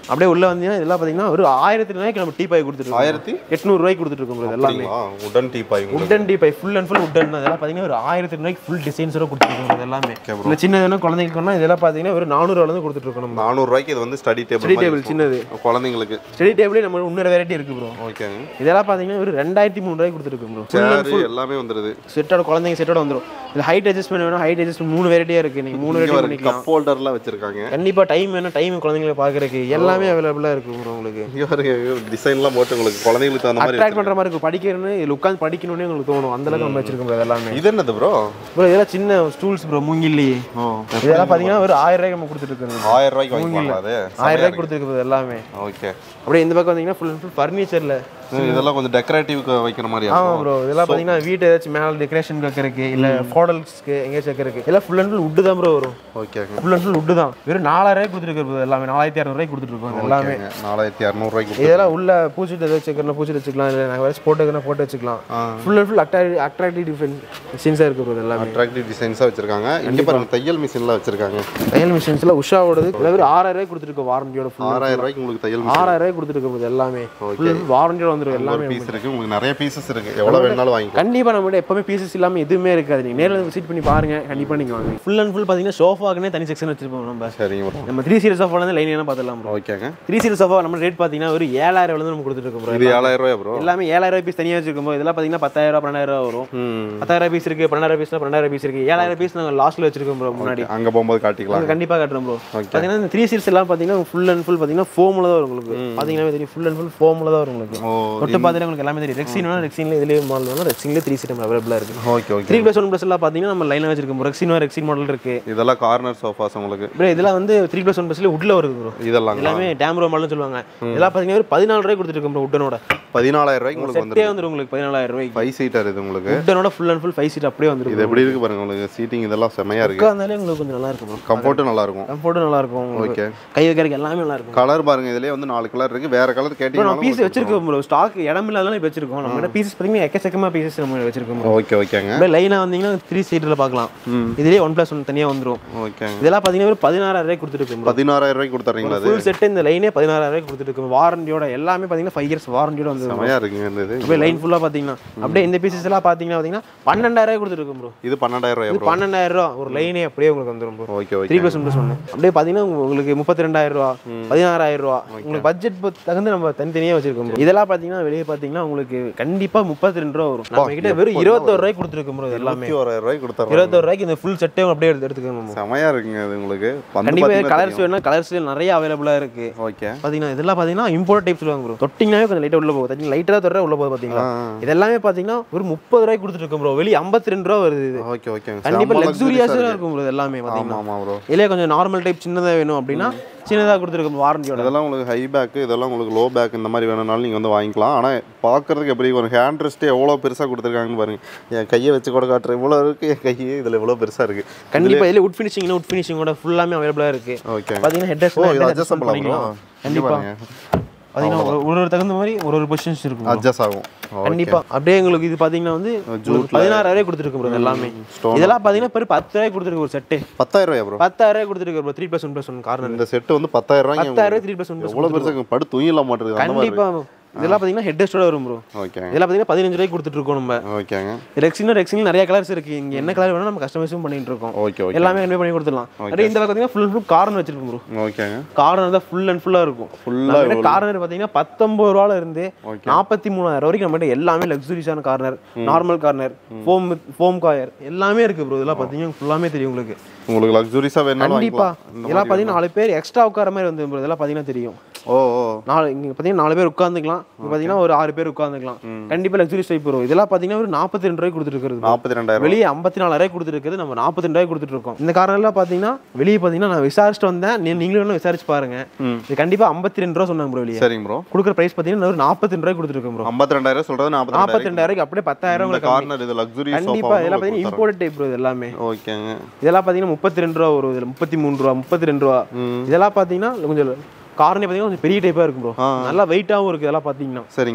அப்படியே உள்ள வந்தீங்கன்னா இதெல்லாம் பார்த்தீங்கன்னா ஒரு ஆயிரத்தி ரூபாய்க்கு நம்ம டீ பாய் கொடுத்துருக்கோம் ஆயிரத்தி எட்நூறு ரூபாய்க்கு கொடுத்துருக்கோம் bro இது எல்லாமே உடன் டீ பாய் உங்களுக்கு wooden teapoy full and full wooden இதெல்லாம் பார்த்தீங்கன்னா ஒரு ஆயிரத்தி ரூபாய்க்கு ஃபுல் டிசைன்ஸோட கொடுத்துருக்கோம் இது எல்லாமே இந்த சின்னதுன்னா குழந்தைங்களுக்குன்னா இதெல்லாம் பார்த்தீங்கன்னா ஒரு நானூறுவாலேருந்து கொடுத்துட்ருக்கோம் நம்ம நானூறுரூவாய்க்கு இது வந்து ஸ்டடி ஸ்டடி டேபிள் டேபிள் சின்னது குழந்தைங்களுக்கு ஸ்டடி டேபிளே நம்ம இன்னொரு வெரைட்டி இருக்கு ப்ரோ ஓகேங்க இதெல்லாம் பார்த்தீங்கன்னா ஒரு ரெண்டாயிரத்தி மூணு ரூபாய்க்கு கொடுத்துருக்கோம் ப்ரோ சேரு எல்லாமே வந்துருது செட்டோட குழந்தைங்க செட்டோட வந்துடும் இது ஹைட் அட்ஜஸ்ட்மெண்ட் வேணும் ஹைட் அட்ஜஸ்ட்மெண்ட் மூணு வெரைட்டியாக இருக்குது நீங்கள் மூணு வெரைட்டி பண்ணிக்கலாம் கப் ஹோல்டர்லாம் வச்சிருக்காங்க கண்டிப்பாக டைம் வேணும் டைம் குழந்தைங்களை பார்க்குறக்கு எல்லாமே அவைலபிளாக இருக்கு ப்ரோ உங்களுக்கு இங்க பாருங்க டிசைன்லாம் போட்டு உங்களுக்கு குழந்தைங்களுக்கு தகுந்த மாதிரி அட்ராக்ட் பண்ணுற மாதிரி இருக்கும் படிக்கணும்னு இதில் உட்காந்து படிக்கணும்னு உங்களுக்கு தோணும் அந்த அளவுக்கு நம்ம வச்சிருக்கோம் bro எல்லாமே இது என்னது ப்ரோ ப்ரோ இதெல்லாம் சின்ன ஸ்டூல்ஸ் ப்ரோ மூங்கில்லி ஓ இதெல்லாம் பார்த்தீங்கன்னா ஒரு ஆயிரம் ரூபாய்க்கு நம்ம கொடுத்துட்டு ஆயிரம் ரூபாய்க்கு வாங்கிக்கலாம் அது ஆயிரம் ரூபாய்க்கு கொடுத்துருக்கு எல்லாமே ஓகே அப்படியே இந்த பக்கம் வந்தீங்கன்னா ஃபுல் அண்ட் ஃபுல் ஃபர்னிச்சரில் இதெல்லாம் கொஞ்சம் டெக்கரேட்டிவ்க்கு வைக்கிற மாதிரி ஆமாம் ப்ரோ இதெல்லாம் பார்த்தீங்கன்னா வீட்டு ஏதாச்சும் மேலே டெக்கரேஷன் வைக்கிறதுக்கு இல்லை ஃபாடல்ஸ்க்கு எங்கேயாச்சும் வைக்கிறதுக்கு எல்லாம் ஃபுல் அண்ட் ஃபுல் உட்டு தான் ப்ரோ வரும் ஓகேங்க ஃபுல் அண்ட் ஃபுல் உட்டு தான் வெறும் நாலாயிரம் கொடுத்துருக்கு எல்லாமே நாலாயிரத்தி இரநூறுவாய்க்கு கொடுத்துருக்கோம் எல்லாமே நாலாயிரத்தி இரநூறுவாய்க்கு இதெல்லாம் உள்ள பூச்சிட்டு எதாவது வச்சுக்கணும் பூச்சிட்டு வச்சுக்கலாம் இல்லை நாங்கள் வேறு போட்டு வைக்கணும் போட்டு வச்சுக்கலாம் full and full attractive attractive different மிஷின்ஸாக இருக்கு bro இது எல்லாமே அட்ராக்டிவ் டிசைன்ஸாக வச்சிருக்காங்க இங்கே பாருங்க தையல் மிஷின்லாம் வச்சிருக்காங்க தையல் மிஷின்ஸ்லாம் உஷாவோடது இதில் ஒரு ஆறாயிரம் ரூபாய் கொடுத்துருக்கோம் வாரண்டியோட ஃபுல் ஆறாயிரம் ரூபாய்க்கு உங்களுக்கு தையல் மிஷின் ஆறாயிரம் ரூபாய் கொடுத்துருக்கோம் இது எல்லாமே ஃபுல் வாரண்டியோட வந்துடும் எல்லாமே பீஸ் இருக்கு உங்களுக்கு நிறைய பீசஸ் இருக்கு எவ்வளோ வேணாலும் வாங்கிக்கலாம் கண்டிப்பாக நம்மகிட்ட எப்பவுமே பீசஸ் இல்லாமல் எதுவுமே இருக்காது நீங்கள் நேரில் விசிட் பண்ணி பாருங்க கண்டிப்பாக நீங்கள் வாங்க ஃபுல் அண்ட் ஃபுல் பார்த்தீங்கன்னா சோஃபாக்குனே தனி செக்ஷன் வச்சிருப்போம் நம்ம சரிங்க ப்ரோ நம்ம த்ரீ சீரியஸ் சோஃபா வந்து லைன் என்ன பார்த்துலாம் ப்ரோ ஓகேங்க த்ரீ சீரியஸ் சோஃபா நம்ம ரேட் பார்த்தீங்கன்னா ஒரு ஏழாயிரம் வந்து நம்ம கொடுத்துருக்கோம் ப்ரோ இது ஏழாயிரம் ரூபாய் ப்ரோ எல்லாமே ஏழாயிரம் பீஸ் தனியாக வச்சிருக்கோம் bro. இதெல்லாம் பார்த்தீங்கன்னா பத்தாயிரம் ரூபா பன்னெண்டாயிரம் ரூபா வரும் ம் பத்தாயிரம் பீஸ் இருக்கு பன்னெண்டாயிரம் பீஸ்னா பன்னெண்டாயிரம் பீஸ் இருக்கு ஏழாயிரம் பீஸ் நாங்கள் லாஸ்ட்ல வச்சிருக்கோம் ப்ரோ முன்னாடி அங்கே போகும்போது காட்டிக்கலாம் நாங்கள் கண்டிப்பாக காட்டுறோம் ப்ரோ பார்த்தீங்கன்னா இந்த த்ரீ சீரிஸ் எல்லாம் பார்த்தீங்கன்னா ஃபுல் அண்ட் ஃபுல் பார்த்தீங்கன்னா ஃபோமில் தான் வரும் உங்களுக்கு பார்த்தீங்கன்னா தெரியும் ஃபுல் அண்ட் ஃபுல் ஃபோமில் தான் வரும் உங்களுக்கு ஓ தொட்டு பார்த்தீங்கன்னா உங்களுக்கு எல்லாமே தெரியும் ரெக்ஸின் வேணும் ரெக்ஸின்ல இதுலேயே மாடல் வேணும் ரெக்ஸின்லேயே த்ரீ சீட் அவைலபிளாக இருக்கு okay okay three plus one plus எல்லாம் பார்த்தீங்கன்னா நம்ம லைனாக வச்சிருக்கோம் ரெக்ஸின் ரெக்ஸின் மாடல் இருக்கு இதெல்லாம் கார்னர் சோஃபாஸ் உங்களுக்கு ப்ரோ இதெல்லாம் வந்து த்ரீ ப்ளஸ் ஒன் ப்ளஸ்ல உட்ல வருது ப்ரோ இதெல்லாம் எல்லாமே டேம்ரோ மாடல்னு சொல்லுவாங்க இதெல்லாம் பார்த்தீங்கன்னா ஒரு பதினாலு ரூபாய் கொடுத்துருக்கோம் ப்ரோ உட்டனோட பதினாலாயிரம் ரூபாய்க்கு உங்களுக்கு செட்டே வந்துடும் உங்களுக்கு பதினாலாயிரம் ரூபாய்க்கு ஃபைவ் சீட்டர் இது உங்களுக்கு உட்டனோட full and full five seat அப்படியே வந்துடும் இது எப்படி இருக்கு பாருங்க உங்களுக்கு சீட்டிங் இதெல்லாம் செமையா இருக்கு உட்காந்தாலே உங்களுக்கு கொஞ்சம் நல்லா இருக்கும் ப்ரோ கம்ஃபர்ட்டும் நல்லா இருக்கும் கம்ஃபர்ட்டும் நல்லா இருக்கும் உங்களுக்கு ஓகே கை வைக்கிறதுக்கு எல்லாமே நல்லா இருக்கும் கலர் பாருங்க இதுலயே வந்து நாலு கலர் இருக்கு வேற கலர் ப்ரோ நான் பீஸ் கேட்டீங்கன்னா வச்சிருக்கோம் ப்ரோ ஸ்டாக் இடம் இல்லாதனால இப்போ வச்சிருக்கோம் நம்ம பீசஸ் பார்த்தீங்கன்னா எக்கச்சக்கமா பீசஸ் நம்ம வச்சிருக்கோம் bro. ஓகே ஓகேங்க அப்படியே லைனாக வந்தீங்கன்னா த்ரீ சீட்டில் பார்க்கலாம் இதுலேயே ஒன் ப்ளஸ் ஒன் தனியாக வந்துடும் ஓகேங்க இதெல்லாம் பார்த்தீங்கன்னா ஒரு பதினாறாயிரம் ரூபாய் கொடுத்துருக்கோம் பதினாறாயிரம் ரூபாய்க்கு கொடுத்துறீங்களா அது ஃபுல் செட் இந்த லைனே பதினாறாயிரம் ரூபாய் கொடுத்துருக்கோம் வாரண்டியோட எல்லாமே பார்த்தீங்கன்னா ஃபைவ் இயர்ஸ் வாரண்டியோட வந்து செமையா இருக்குங்க இந்த இது அப்படியே லைன் ஃபுல்லாக பார்த்தீங்கன்னா அப்படியே இந்த பீசஸ் எல்லாம் பார்த்தீங்கன்னா பார்த்தீங்கன்னா பன்னெண்டாயிரம் ரூபாய் கொடுத்துருக்கோம் ப்ரோ இது பன்னெண்டாயிரம் ரூபாய் இது பன்னெண்டாயிரம் ரூபா ஒரு லைனே அப்படியே உங்களுக்கு வந்துடும் bro okay okay three plus one plus ஒன்று அப்படியே பார்த்தீங்கன்னா உங்களுக்கு முப்பத்தி ரெண்டாயிரம் ரூபா பதினாறாயிரம் ரூபா உங்களுக்கு பட்ஜெட் தகுந்து நம்ம தனித்தனியாக வச்சிருக்கோம் bro. இதெல்லாம் பார்த்தீங்கன்னா வெளியே பார்த்தீங்கன்னா உங்களுக்கு கண்டிப்பாக முப்பத்தி ரெண்டு ரூபா வரும் நம்ம கிட்ட வெறும் இருபத்தோரு ரூபாய்க்கு கொடுத்துருக்கோம் ப்ரோ எல்லாமே இருபத்தி ஓராயிரம் ரூபாய்க்கு கொடுத்துறோம் இருபத்தோரு ரூபாய்க்கு இந்த ஃபுல் செட்டே அப்படியே எடுத்து எடுத்துக்கணும் bro. செமையா இருக்குங்க அது உங்களுக்கு வந்து கண்டிப்பாக பாத்தீங்கன்னா கலர்ஸ் வேணும்னா கலர்ஸ் நிறைய அவைலபிளாக இருக்கு ஓகே பார்த்தீங்கன்னா இதெல்லாம் பார்த்தீங்கன்னா இம்போர்ட் டைப் சொல்லுவாங்க ப்ரோ தொட்டிங்கனாவே கொஞ்சம் லைட்டாக உள்ள போகுது தட்டிங்க லைட்டாக தொடுற உள்ள போகுது பார்த்தீங்களா இதெல்லாமே பார்த்தீங்கன்னா ஒரு முப்பது ரூபாய்க்கு கொடுத்துருக்கோம் ப்ரோ வெளியே ஐம்பத்தி ரெண்டு ரூபா வருது இது ஓகே ஓகே கண்டிப்பாக லக்ஸூரியாஸாக இருக்கும் ப்ரோ எல்லாமே பார்த்தீங்கன்னா ஆமா ஆமா ப்ரோ இல்லையா கொஞ்சம் நார்மல் டைப் சின்னதாக வேணும் அப்படின்னா சின்னதாக கொடுத்துருக்கோம் வாரண்டியோட இதெல்லாம் உங்களுக்கு ஹை பேக் இதெல்லாம் உங்களுக்கு லோ பேக் இந்த மாதிரி வேணும்னாலும் நீங்கள் வந்து வாங்கிக்கலாம் ஆனால் பார்க்கறதுக்கு எப்படி ஒரு ஹேண்ட் ரெஸ்ட்டே எவ்வளோ பெருசாக கொடுத்துருக்காங்கன்னு பாருங்க என் கையை வச்சு கூட காட்டுறேன் இவ்வளோ இருக்கு என் கையே இதில் இவ்வளோ பெருசாக இருக்கு கண்டிப்பாக இதில் உட் ஃபினிஷிங் உட் ஃபினிஷிங்கோட ஃபுல்லாமே அவைலபிளாக இருக்கு ஓகே பார்த்தீங்கன்னா ஹெட் ஓ இது அட்ஜஸ்டபிள் ப்ரோ கண்டிப்பா. பார்த்தீங்கன்னா ஒரு- ஒரு ஒரு தகுந்த மாதிரி ஒரு ஒரு பொசிஷன்ஸ் இருக்கும் bro. அட்ஜஸ்ட் ஆகும் கண்டிப்பா அப்படியே உங்களுக்கு இது பாத்தீங்கன்னா வந்து உங்களுக்கு பதினாறாயிரம் ரூபாய் கொடுத்துருக்கு ப்ரோ எல்லாமே இதெல்லாம் பாத்தீங்கன்னா பெரு பத்து ரூபாய் கொடுத்துருக்கு ஒரு செட்டு பத்தாயிரம் ரூபாய் ப்ரோ பத்தாயிரம் ரூபாய் கொடுத்துருக்கு bro three plus one plus one corner இந்த செட்டு வந்து பத்தாயிரம் ரூபாய்க்கு பத்தாயிரம் ரூபாய் த்ரீ ப்ளஸ் ஒன் எவ்வளோ பெருசாக படு தூங்கிடலாம் மாட்டிருக்கு அந்த மாதிரி கண்டிப்பா இதெல்லாம் பாத்தீங்கன்னா ஹெட் டெஸ்டோட வரும் ப்ரோ ஓகேங்க இதெல்லாம் பாத்தீங்கன்னா பதினஞ்சு ரூபாய்க்கு கொடுத்துட்டு இருக்கோம் நம்ம ஓகேங்க ரெக்ஸினும் ரெக்ஸினும் நிறைய கலர்ஸ் இருக்கு இங்க என்ன கலர் வேணும் நம்ம கஸ்டமைஸும் பண்ணிட்டு இருக்கோம் ஓகே ஓகே எல்லாமே கன்வே பண்ணி கொடுத்துடலாம் அப்படியே இந்த பக்கம் பாத்தீங்கன்னா ஃபுல் ஃபுல் கார்னர் வச்சிருக்கோம் ப்ரோ ஓகேங்க கார்னர் தான் ஃபுல் அண்ட் ஃபுல்லா இருக்கும் ஃபுல்லாக கார்னர் பாத்தீங்கன்னா பத்தொன்பது ரூபால இருந்து நாற்பத்தி மூணாயிரம் வரைக்கும் நம்மகிட்ட எல்லாமே லக்ஸுரிஸான corner normal corner foam foam coir எல்லாமே இருக்கு ப்ரோ இதெல்லாம் பாத்தீங்கன்னா ஃபுல்லாமே தெரியும் உங்களுக்கு உங்களுக்கு லக்ஸுரிஸாக வேணாலும் கண்டிப்பா வாங்கிக்கலாம் இதெல்லாம் பாத்தீங்கன்னா நாலு பேர் எக்ஸ்ட்ரா உட்கார மாதிரி வந்து bro. இதெல்லாம் பாத்தீங்கன்னா தெரியும் ஓ ஓ நாலு இங்க பாத்தீங்கன்னா நாலு பேர் உட்காந்துக்கலாம் இங்க பாத்தீங்கன்னா ஒரு ஆறு பேர் உட்காந்துக்கலாம் கண்டிப்பா லக்ஸுரி டைப் வரும் இதெல்லாம் பாத்தீங்கன்னா ஒரு நாற்பத்தி ரெண்டு ரூபாய் கொடுத்துட்டு இருக்கிறது நாற்பத்தி ரெண்டாயிரம் வெளியே ஐம்பத்தி நாலாயிரம் கொடுத்துருக்குது நம்ம நாற்பத்தி ரெண்டாயிரம் கொடுத்துட்டு இருக்கோம் இந்த காரணம்லாம் பார்த்தீங்கன்னா வெளியே பார்த்தீங்கன்னா நான் விசாரிச்சுட்டு வந்தேன் நீ நீங்களும் வேணா விசாரிச்சு பாருங்க இது கண்டிப்பா ஐம்பத்தி ரெண்டு ரூபா சொன்னாங்க ப்ரோ வெளியே சரிங்க ப்ரோ கொடுக்குற பிரைஸ் பார்த்தீங்கன்னா ஒரு நாற்பத்தி ரெண்டு ரூபாய் கொடுத்துருக்கோம் ப்ரோ ஐம்பத்தி ரெண்டாயிரம் சொல்றது நாற்பத்தி நாற்பத்தி ரெண்டாயிரம் அப்படியே பத்தாயிரம் இந்த உங்களுக்கு கார்னர் இது லக்ஸுரி கண்டிப்பா இதெல்லாம் பார்த்தீங்கன்னா இம்போர்ட் டைப் ப்ரோ இது எல்லாமே ஓகேங்க இதெல்லாம் பார்த்தீங்கன்னா முப்பத்தி ரெண்டு ரூபா வரும் இதில் முப்பத்தி மூணு ரூபா முப்பத்தி ரெண்டு ரூபா இதெல்லாம் பார்த்தீங்கன்னா கொஞ்சம் காரணம் பார்த்தீங்கன்னா கொஞ்சம் பெரிய டைப்பாக இருக்கும் ப்ரோ நல்லா வெயிட்டாகவும் இருக்குது இதெல்லாம் பார்த்தீங்கன்னா சரிங்க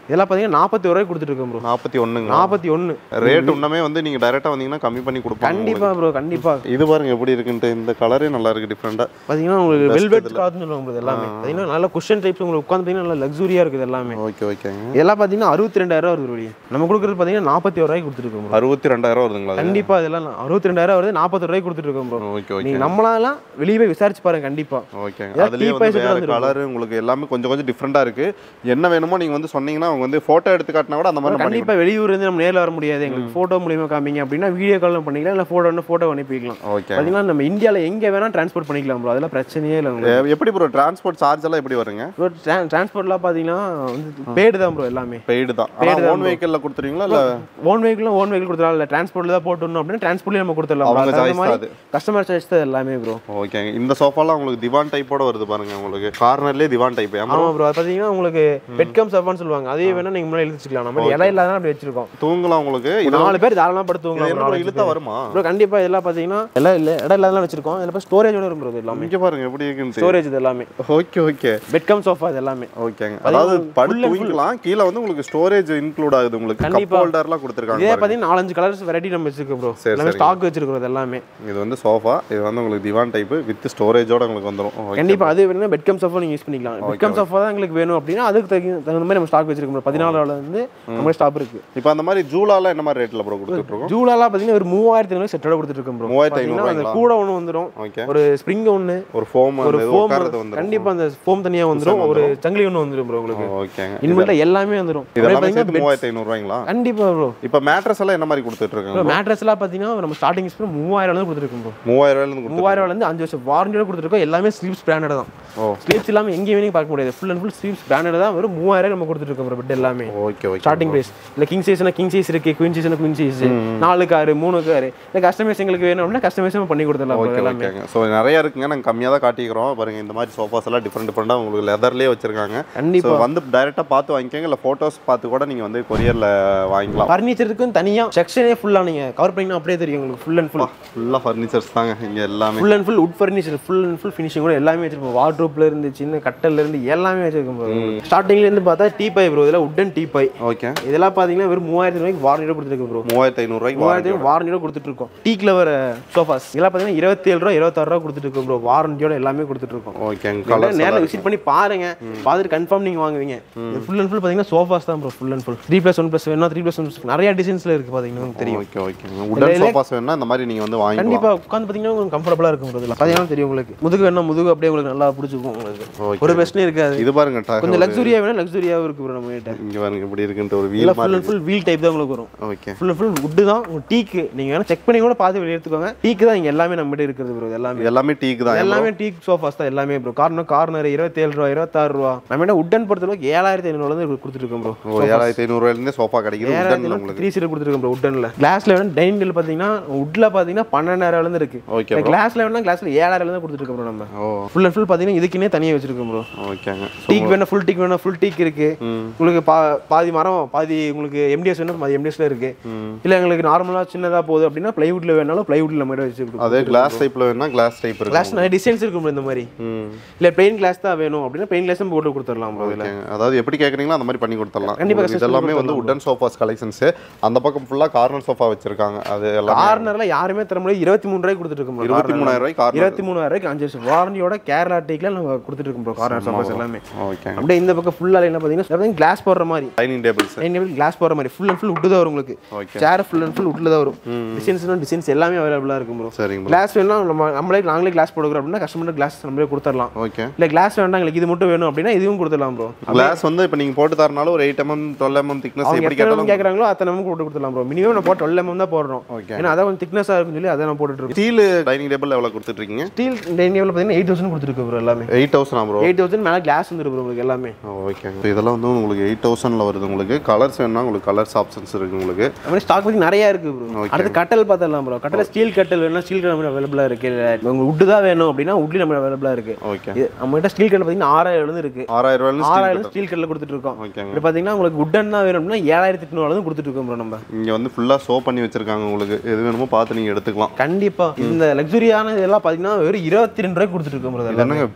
இதெல்லாம் பார்த்தீங்கன்னா நாற்பத்தி ரூபாய்க்கு கொடுத்துட்டு இருக்கோம் ப்ரோ நாற்பத்தி ஒண்ணுங்க நாற்பத்தி ஒன்று ரேட் இன்னமே வந்து நீங்க டைரக்டா வந்தீங்கன்னா கம்மி பண்ணி கொடுப்பாங்க கண்டிப்பா ப்ரோ கண்டிப்பா உங்களுக்கு. இது பாருங்க எப்படி இருக்குன்ட்டு இந்த கலரே நல்லா இருக்கு டிஃப்ரெண்டா பார்த்தீங்கன்னா உங்களுக்கு வெல்வெட் கிளாத்னு சொல்லுவாங்க bro இது எல்லாமே பார்த்தீங்கன்னா நல்ல குஷன் டைப்ஸ் உங்களுக்கு உட்காந்து பார்த்தீங்கன்னா நல்லா லக்ஸுரியாக இருக்குது எல்லாமே ஓகே ஓகேங்க இதெல்லாம் பார்த்தீங்கன்னா அறுபத்தி ரெண்டாயிரம் வருது வெளியே நம்ம கொடுக்குறது பார்த்தீங்கன்னா நாற்பத்தி ஒரு ரூபாய்க்கு கொடுத்துருக்கோம் bro. அறுபத்தி ரெண்டாயிரம் வருதுங்களா அது? கண்டிப்பா இதெல்லாம் அறுபத்தி ரெண்டாயிரம் வருது நாற்பத்தி ரூபாய்க்கு கொடுத்துட்டு இருக்கோம் ப்ரோ ஓகே ஓகே நீங்க நம்மளாலாம் வெளியே போய் விசாரிச்சு பாருங்க கண்டிப்பா ஓகேங்க ஏதாவது அதுலயே cheap வந்து price வேற வந்துரும். கலர் உங்களுக்கு எல்லாமே கொஞ்சம் கொஞ்சம் டிஃப்ரெண்டா இருக்கு என்ன வேணுமோ நீங்க வந்து சொன்னீங்கன்னா அவங்க வந்து போட்டோ எடுத்து காட்டினா கூட அந்த மாதிரி நம்ம பண்ணி கண்டிப்பா வெளியூர் இருந்து நம்ம நேர்ல வர முடியாது எங்களுக்கு போட்டோ மூலியமா காமிங்க அப்படின்னா வீடியோ கால் பண்ணிக்கலாம் இல்ல போட்டோ போட்டோ அனுப்பிக்கலாம் ஓகே பாத்தீங்கன்னா நம்ம இந்தியால எங்க வேணா டிரான்ஸ்போர்ட் பண்ணிக்கலாம் ப்ரோ அதெல்லாம் பிரச்சனையே இல்லை உங்களுக்கு எப்படி ப்ரோ டிரான்ஸ்போர்ட் சார்ஜ் எல்லாம் எப்படி வருங்க ப்ரோ டிரான்ஸ்போர்ட்லாம் பாத்தீங்கன்னா வந்து பேடு தான் ப்ரோ எல்லாமே பெய்டு தான் ஆனா ஓன் வெஹிக்கிள்ல கொடுத்துருவீங்களா இல்ல ஓன் வெஹிக்கிள் ஓன் வெஹிக்கிள் கொடுத்துடலாம் இல்லை டிரான்ஸ்போர்ட்ல தான் போட்டுணும் அப்படின்னா டிரான்ஸ்போர்ட்லேயே நம்ம கொடுத்துடலாம் bro. அவங்க அது அந்த choice மாதிரி தான் அது. கஸ்டமர் சாய்ஸ் தான் எல்லாமே ப்ரோ ஓகேங்க இந்த சோஃபாலாம் உங்களுக்கு திவான் டைப்போட வருது பாருங்க உங்களுக்கு கார்னர்லயே திவான் டைப் ஆமா ப்ரோ அது பார்த்தீங்கன்னா உங்களுக்கு பெட்கம் சஃபான்னு சொல்லுவாங்க அதே வேணா நீங்க முன்னாடி எழுதி வச்சுக்கலாம் நம்ம இடம் இல்லாத அப்படி வச்சிருக்கோம் தூங்கலாம் உங்களுக்கு ஒரு இது நாலு பேர் தாராளமா இது படுத்துவாங்க என்ன bro, இழுத்தா வருமா ப்ரோ கண்டிப்பா இதெல்லாம் பாத்தீங்கன்னா எல்லாம் இல்ல இடம் இல்லாத வச்சிருக்கோம் இதுல ஸ்டோரேஜோட வரும் ப்ரோ இது எல்லாமே இங்க பாருங்க எப்படி இருக்குன்னு ஸ்டோரேஜ் இது எல்லாமே ஓகே ஓகே பெட்கம் சோஃபா இது எல்லாமே ஓகேங்க அதாவது full படுத்து and full. தூங்கிக்கலாம் கீழே வந்து உங்களுக்கு ஸ்டோரேஜ் இன்க்ளூட் ஆகுது உங்களுக்கு கப் கண்டிப்பா. ஹோல்டர்லாம் கொடுத்துருக்காங்க இதே பாருங்க. பாத்தீங்கன்னா நாலஞ்சு கலர்ஸ் வெரைட்டி நம்ம வச்சிருக்கோம் ப்ரோ சரி, எல்லாமே சரிங்க. ஸ்டாக் வச்சிருக்கோம் இது எல்லாமே இது வந்து சோஃபா இது வந்து உங்களுக்கு திவான் டைப் வித் ஸ்டோரேஜோட உங்களுக்கு வந்துரும் ஓகே கண்டிப்பா அது வேணும்னா பெட்கம் சோஃபா நீங்க யூஸ் பண்ணிக்கலாம் பெட்கம் சோஃபா தான் எங்களுக்கு வேணும் அப்படின்னா அதுக்கு தகுந்த தகுந்த மாதிரி நம்ம ஸ்டாக் வச்சிருக்கோம் bro. பதினாலு இருந்து நம்ம ஸ்டாக் இருக்கு இப்போ அந்த மாதிரி ஜூலாலாம் என்ன மாதிரி ரேட்ல ப்ரோ கொடுத்துட்டு இருக்கோம் ஜூலாலாம் பாத்தீங்கன்னா ஒரு மூவாயிரத்தி ஐநூறு செட்டோட கொடுத்துட்டு இருக்கோம் ப்ரோ மூவாயிரத்தி பாத்தீங்கன்னா அந்த ஐநூறுபாய்ங்களா? கூட ஒன்று வந்துடும் ஓகே ஒரு ஸ்ப்ரிங் ஒன்று ஒரு ஃபோம் ஒரு அந்த ஃபோம் உட்கார்றது வந்துரும் கண்டிப்பா அந்த ஃபோம் தனியா வந்துடும் ஒரு சங்கிலி ஒன்று வந்துடும் ப்ரோ உங்களுக்கு ஓகேங்க இனிமேல் எல்லாமே வந்துடும் இதெல்லாம் சேர்த்து மூவாயிரத்தி ஐநூறுவாய்ங்களா கண்டிப்பா ப்ரோ இப்போ மேட்ரஸ் எல்லாம் என்ன மாதிரி கொடுத்துட்டு இருக்காங்க மேட்ரஸ் எல்லாம் பாத்தீங்கன்னா நம்ம ஸ்டார்டிங் ஸ்ப்ரே மூவாயிரம் இருந்து கொடுத்துருக்கோம் ப்ரோ மூவாயிரம் ரூபாயில இருந்து மூவாயிரம் இருந்து அஞ்சு வருஷம் வாரண்டியோட கொடுத்துருக்கோம் எல்லாமே ஸ்லீப்ஸ் பிராண்டட் தான் ஓ. ஸ்லீப்ஸ் இல்லாம எங்கேயுமே நீங்க பார்க்க முடியாது full and full sleeps branded தான் வெறும் மூவாயிரம் நம்ம கொடுத்துருக்கோம் ப்ரோ பெட் எல்லாமே ஓகே ஓகே ஸ்டார்டிங் பிரைஸ் இல்ல கிங் சைஸ்னா கிங் சைஸ் இருக்கு குயின் சைஸ்னா குயின் சைஸ் நாலு காரு மூணு காரு இல்ல கஸ்டமைஸ் எங்களுக்கு வேணும் அப்படின்னா கஸ்டமைஸும் பண்ணி கொடுத்துடலாம் bro ஓகே எல்லாமே ஓகேங்க ஸோ நிறைய இருக்குங்க நாங்கள் கம்மியாக தான் காட்டிக்கிறோம் பாருங்க இந்த மாதிரி சோஃபாஸ் எல்லாம் டிஃப்ரெண்ட் டிஃப்ரெண்டாக உங்களுக்கு லெதர்லேயே வச்சிருக்காங்க ஸோ கண்டிப்பா வந்து டைரெக்டாக பார்த்து வாங்கிக்கோங்க இல்லை ஃபோட்டோஸ் பார்த்து கூட நீங்கள் வந்து கொரியரில் வாங்கிக்கலாம் ஃபர்னிச்சருக்கும் தனியா செக்ஷனே ஃபுல்லா நீங்க கவர் பண்ணீங்கன்னா அப்படியே தெரியும் உங்களுக்கு ஃபுல் அண்ட் ஃபுல் ஃபுல்லாக ஃபர்னிச்சர்ஸ் தாங்க இங்கே எல்லாமே full and full wood furniture full and full finishing கூட எல்லாமே வச்சிருப்போம் வார்ட்ரோப்ல இருந்து சின்ன கட்டல்ல இருந்து எல்லாமே வச்சிருக்கோம் bro. ஸ்டார்டிங்ல இருந்து பார்த்தா டீ பை ப்ரோ இதெல்லாம் உட்டன் டீ பை ஓகே இதெல்லாம் பாத்தீங்கன்னா வெறும் மூவாயிரத்தி ரூபாய்க்கு வாரண்டியோட கொடுத்துருக்கு ப்ரோ மூவாயிரத்தி ஐநூறுரூவாய்க்கு மூவாயிரத்தி வாரண்டியோட கொடுத்துட்டு இருக்கோம் டீக்ல வர சோஃபாஸ் இதெல்லாம் பாத்தீங்கன்னா இருபத்தி ஏழு ரூபா இருபத்தாறு ரூபா கொடுத்துட்டு இருக்கோம் ப்ரோ வாரண்டியோட எல்லாமே கொடுத்துட்டு இருக்கோம் ஓகேங்க நீங்க கலர்ஸ் நேரில் விசிட் பண்ணி பாருங்க பார்த்துட்டு கன்ஃபார்ம் நீங்க வாங்குவீங்க ஃபுல் அண்ட் ஃபுல் பாத்தீங்கன்னா சோஃபாஸ் தான் bro full and full three plus one plus வேணும் த்ரீ ப்ளஸ் ஒன் நிறைய டிசைன்ஸ்ல இருக்கு பாத்தீங்கன்னா உங்களுக்கு தெரியும் ஓகே ஓகேங்க உடன் சோஃபாஸ் வேணும்னா இந்த மாதிரி நீங்கள் வந்து வாங்கிக்கலாம் கண்டிப்பா உட்காந்து பாத்தீங்கன்னா உங்களுக்கு கம்ஃபர்டபுளா இருக்கும் bro இதுல பாத்தீங்கன்னா தெரியும் உங்களுக்கு முதுகு வேணா முதுகு அப்படியே உங்களுக்கு நல்லா பிடிச்சிக்கும் உங்களுக்கு ஓகே ஒரு பிரச்சனையும் இருக்காது இது பாருங்க ட- கொஞ்சம் லக்ஸுரியா வேணா லக்ஸுரியாவும் இருக்கு ப்ரோ நம்ம கிட்ட இங்க பாருங்க இப்படி இருக்குன்ட்டு ஒரு இல்ல வீல் ஃபுல் மாதிரி அண்ட் ஃபுல் வீல் டைப் தான் உங்களுக்கு வரும் okay full and full wood தான் உங்களுக்கு டீக்கு நீங்க வேணா செக் பண்ணி கூட பார்த்து வெளியே எடுத்துக்கோங்க டீக்கு தான் இங்க எல்லாமே நம்ம கிட்ட இருக்குது ப்ரோ எல்லாமே இது எல்லாமே டீக்கு தான் எல்லாமே டீக் சோஃபாஸ் தான் எல்லாமே ப்ரோ கார்னர் கார்னர் இருபத்தேழு ரூபா இருபத்தாறு ரூபா நம்ம என்ன உட்டன் பொறுத்தளவுக்கு ஏழாயிரத்தி ஐநூறுல இருந்து கொடுத்துருக்கோம் ப்ரோ ஒரு ஏழாயிரத்தி ஐநூறுரூவாயிலேருந்தே சோஃபா கிடைக்குது ஏழாயிரத்தி உடன்ல உங்களுக்கு த்ரீ சீட் கொடுத்துருக்கோம் ப்ரோ உட்டன்ல கிளாஸ்ல வேணும் டைனிங் டேபிள் பாத்தீங்கன்னா உட்ல பாத்தீங்கன்னா பன்னெண்டாயிரம் இருந்து இருக்கு ஓகே கிளாஸ்ல வேணா கிளாஸ்ல ஏழாயிரம் இருந்து கொடுத்துருக்கோம் ப்ரோ நம்ம ஓ ஃபுல் அண்ட் ஃபுல் பாத்தீங்கன்னா இதுக்குன்னே தனியா வச்சிருக்கோம் ப்ரோ ஓகேங்க டீக் வேணும் ஃபுல் டீக் வேணும் ஃபுல் டீக் இருக்கு ம் உங்களுக்கு பா பாதி மரம் பாதி உங்களுக்கு எம்டிஎஸ் வேணும் பாதி எம்டிஎஸ்ல இருக்கு ம் இல்ல எங்களுக்கு நார்மலா சின்னதா போகுது அப்படின்னா பிளைவுட்ல வேணாலும் பிளைவுட்ல நம்ம வச்சு கொடுக்கும் அதே கிளாஸ் டைப்ல வேணா கிளாஸ் டைப் இருக்கு கிளாஸ் நிறைய டிசைன்ஸ் இருக்கும் bro இந்த மாதிரி ம் இல்ல பிளெயின் கிளாஸ் தான் வேணும் அப்படின்னா பிளெயின் கிளாஸ் போட்டு கொடுத்துடலாம் ப்ரோ இதுல ஓகேங்க அதாவது எப்படி கேட்குறீங்களோ அந்த மாதிரி பண்ணி கொடுத்துடலாம் கண்டிப்பா உங்களுக்கு இதெல்லாமே வந்து உடன் சோஃபாஸ் கலெக்ஷன்ஸ் அந்த பக்கம் ஃபுல்லா கார்னர் சோஃபா வச்சிருக்காங்க அது எல்லாம் கார்னர்ல யாருமே தர முடியாது இருபத்தி மூணு ரூபாய்க்கு கொடுத்துட்டு இருக்கோம் bro இருபத்தி corner ல. மூணாயிரம் ரூபாய்க்கு கார்னர் இருபத்தி மூணாயிரம் ரூபாய்க்கு அஞ்சு வருஷம் வாரண்டியோட கேரளா டீக்ல நம்ம கொடுத்துட்டு இருக்கோம் ப்ரோ கார்னர் சோஃபாஸ் எல்லாமே ஓகேங்க அப்படியே இந்த பக்கம் ஃபுல்லா என்ன பாத்தீங்கன்னா கிளாஸ் போடுற மாதிரி டைனிங் டேபிள்ஸ் கிளாஸ் போடுற மாதிரி ஃபுல் அண்ட் ஃபுல் உட்டு தான் வரும் உங்களுக்கு okay chair full and full உட்ல தான் வரும் டிசைன்ஸ் டிசைன்ஸ் எல்லாமே அவைலபிளா இருக்கும் ப்ரோ சரிங்க bro. கிளாஸ் வேணா நம்ம நம்மளே நாங்களே கிளாஸ் போடுறோம் அப்படின்னா கஸ்டமர் கிளாஸ் நம்மளே கொடுத்துடலாம் ஓகே இல்ல கிளாஸ் வேண்டாம் எங்களுக்கு இது மட்டும் வேணும் அப்படின்னா இதுவும் கொடுத்துடலாம் ப்ரோ கிளாஸ் வந்து இப்போ நீங்க போட்டு தரனால ஒரு eight mm twelve mm thickness அவங்க எப்படி எத்தனை கேட்டாலும் கேட்குறாங்களோ அத்தனை நம்ம போட்டு கொடுத்துடலாம் ப்ரோ மினிமம் நான் போட்டு டுவெல் எம்எம் தான் போடுறோம் ஓகே ஏன்னா அதான் கொஞ்சம் திக்னஸாக இருக்குன்னு சொல்லி அதை நான் போட்டுட்டு இருக்கோம் ஸ்டீல் டைனிங் டேபிள் எவ்வளோ கொடுத்துட்டு இருக்கீங்க ஸ்டீல் டைனிங் டேபிள் பார்த்தீங்கன்னா எயிட் தௌசண்ட் கொடுத்துருக்கு ப்ரோ எல்லாமே eight thousand bro eight thousand மேலே கிளாஸ் வந்துருக்கு ப்ரோ உங்களுக்கு எல்லாமே ஓகே இதெல்லாம் வந்து உங்களுக்கு எயிட் தௌசண்ட்ல வருது உங்களுக்கு கலர்ஸ் வேணும்னா உங்களுக்கு கலர்ஸ் ஆப்ஷன்ஸ் இருக்கு உங்களுக்கு அது மாதிரி ஸ்டாக் பற்றி நிறைய இருக்கு ப்ரோ அடுத்து கட்டல் பார்த்தலாம் ப்ரோ கட்டல் ஸ்டீல் கட்டல் வேணும் ஸ்டீல் கட்டல் நம்ம அவைலபிளாக இருக்கு உங்களுக்கு உட்டு தான் வேணும் அப்படின்னா உட்லி நம்ம அவைலபிளாக இருக்கு ஓகே இது நம்மகிட்ட ஸ்டீல் கட்டல் பார்த்தீங்கன்னா ஆறாயிரம் இருந்து இருக்கு ஆறாயிரம் ரூபாயில ஆறாயிரம் ஸ்டீல் கட்டில் கொடுத்துட்டு இருக்கோம் ஓகேங்க இப்படி பார்த்தீங்கன்னா உங்களுக்கு உட்டன் தான் வேணும் அப்படின்னா ஏழாயிரத்தி எட்நூறு கொடுத்துட்டு இருக்கோம் ப்ரோ நம்ம இங்க வந்து ஃபுல்லா ஷோ பண்ணி வச்சிருக்காங்க உங்களுக்கு எது வேணுமோ பார்த்து நீங்க எடுத்துக்கலாம் கண்டிப்பா இந்த லக்ஸுரியான இதெல்லாம் பார்த்தீங்கன்னா வெறும் இருபத்தி ரெண்டு ரூபாய்க்கு கொடுத்துட்டு இருக்கோம் ப்ரோ இது என்னங்க இப்படி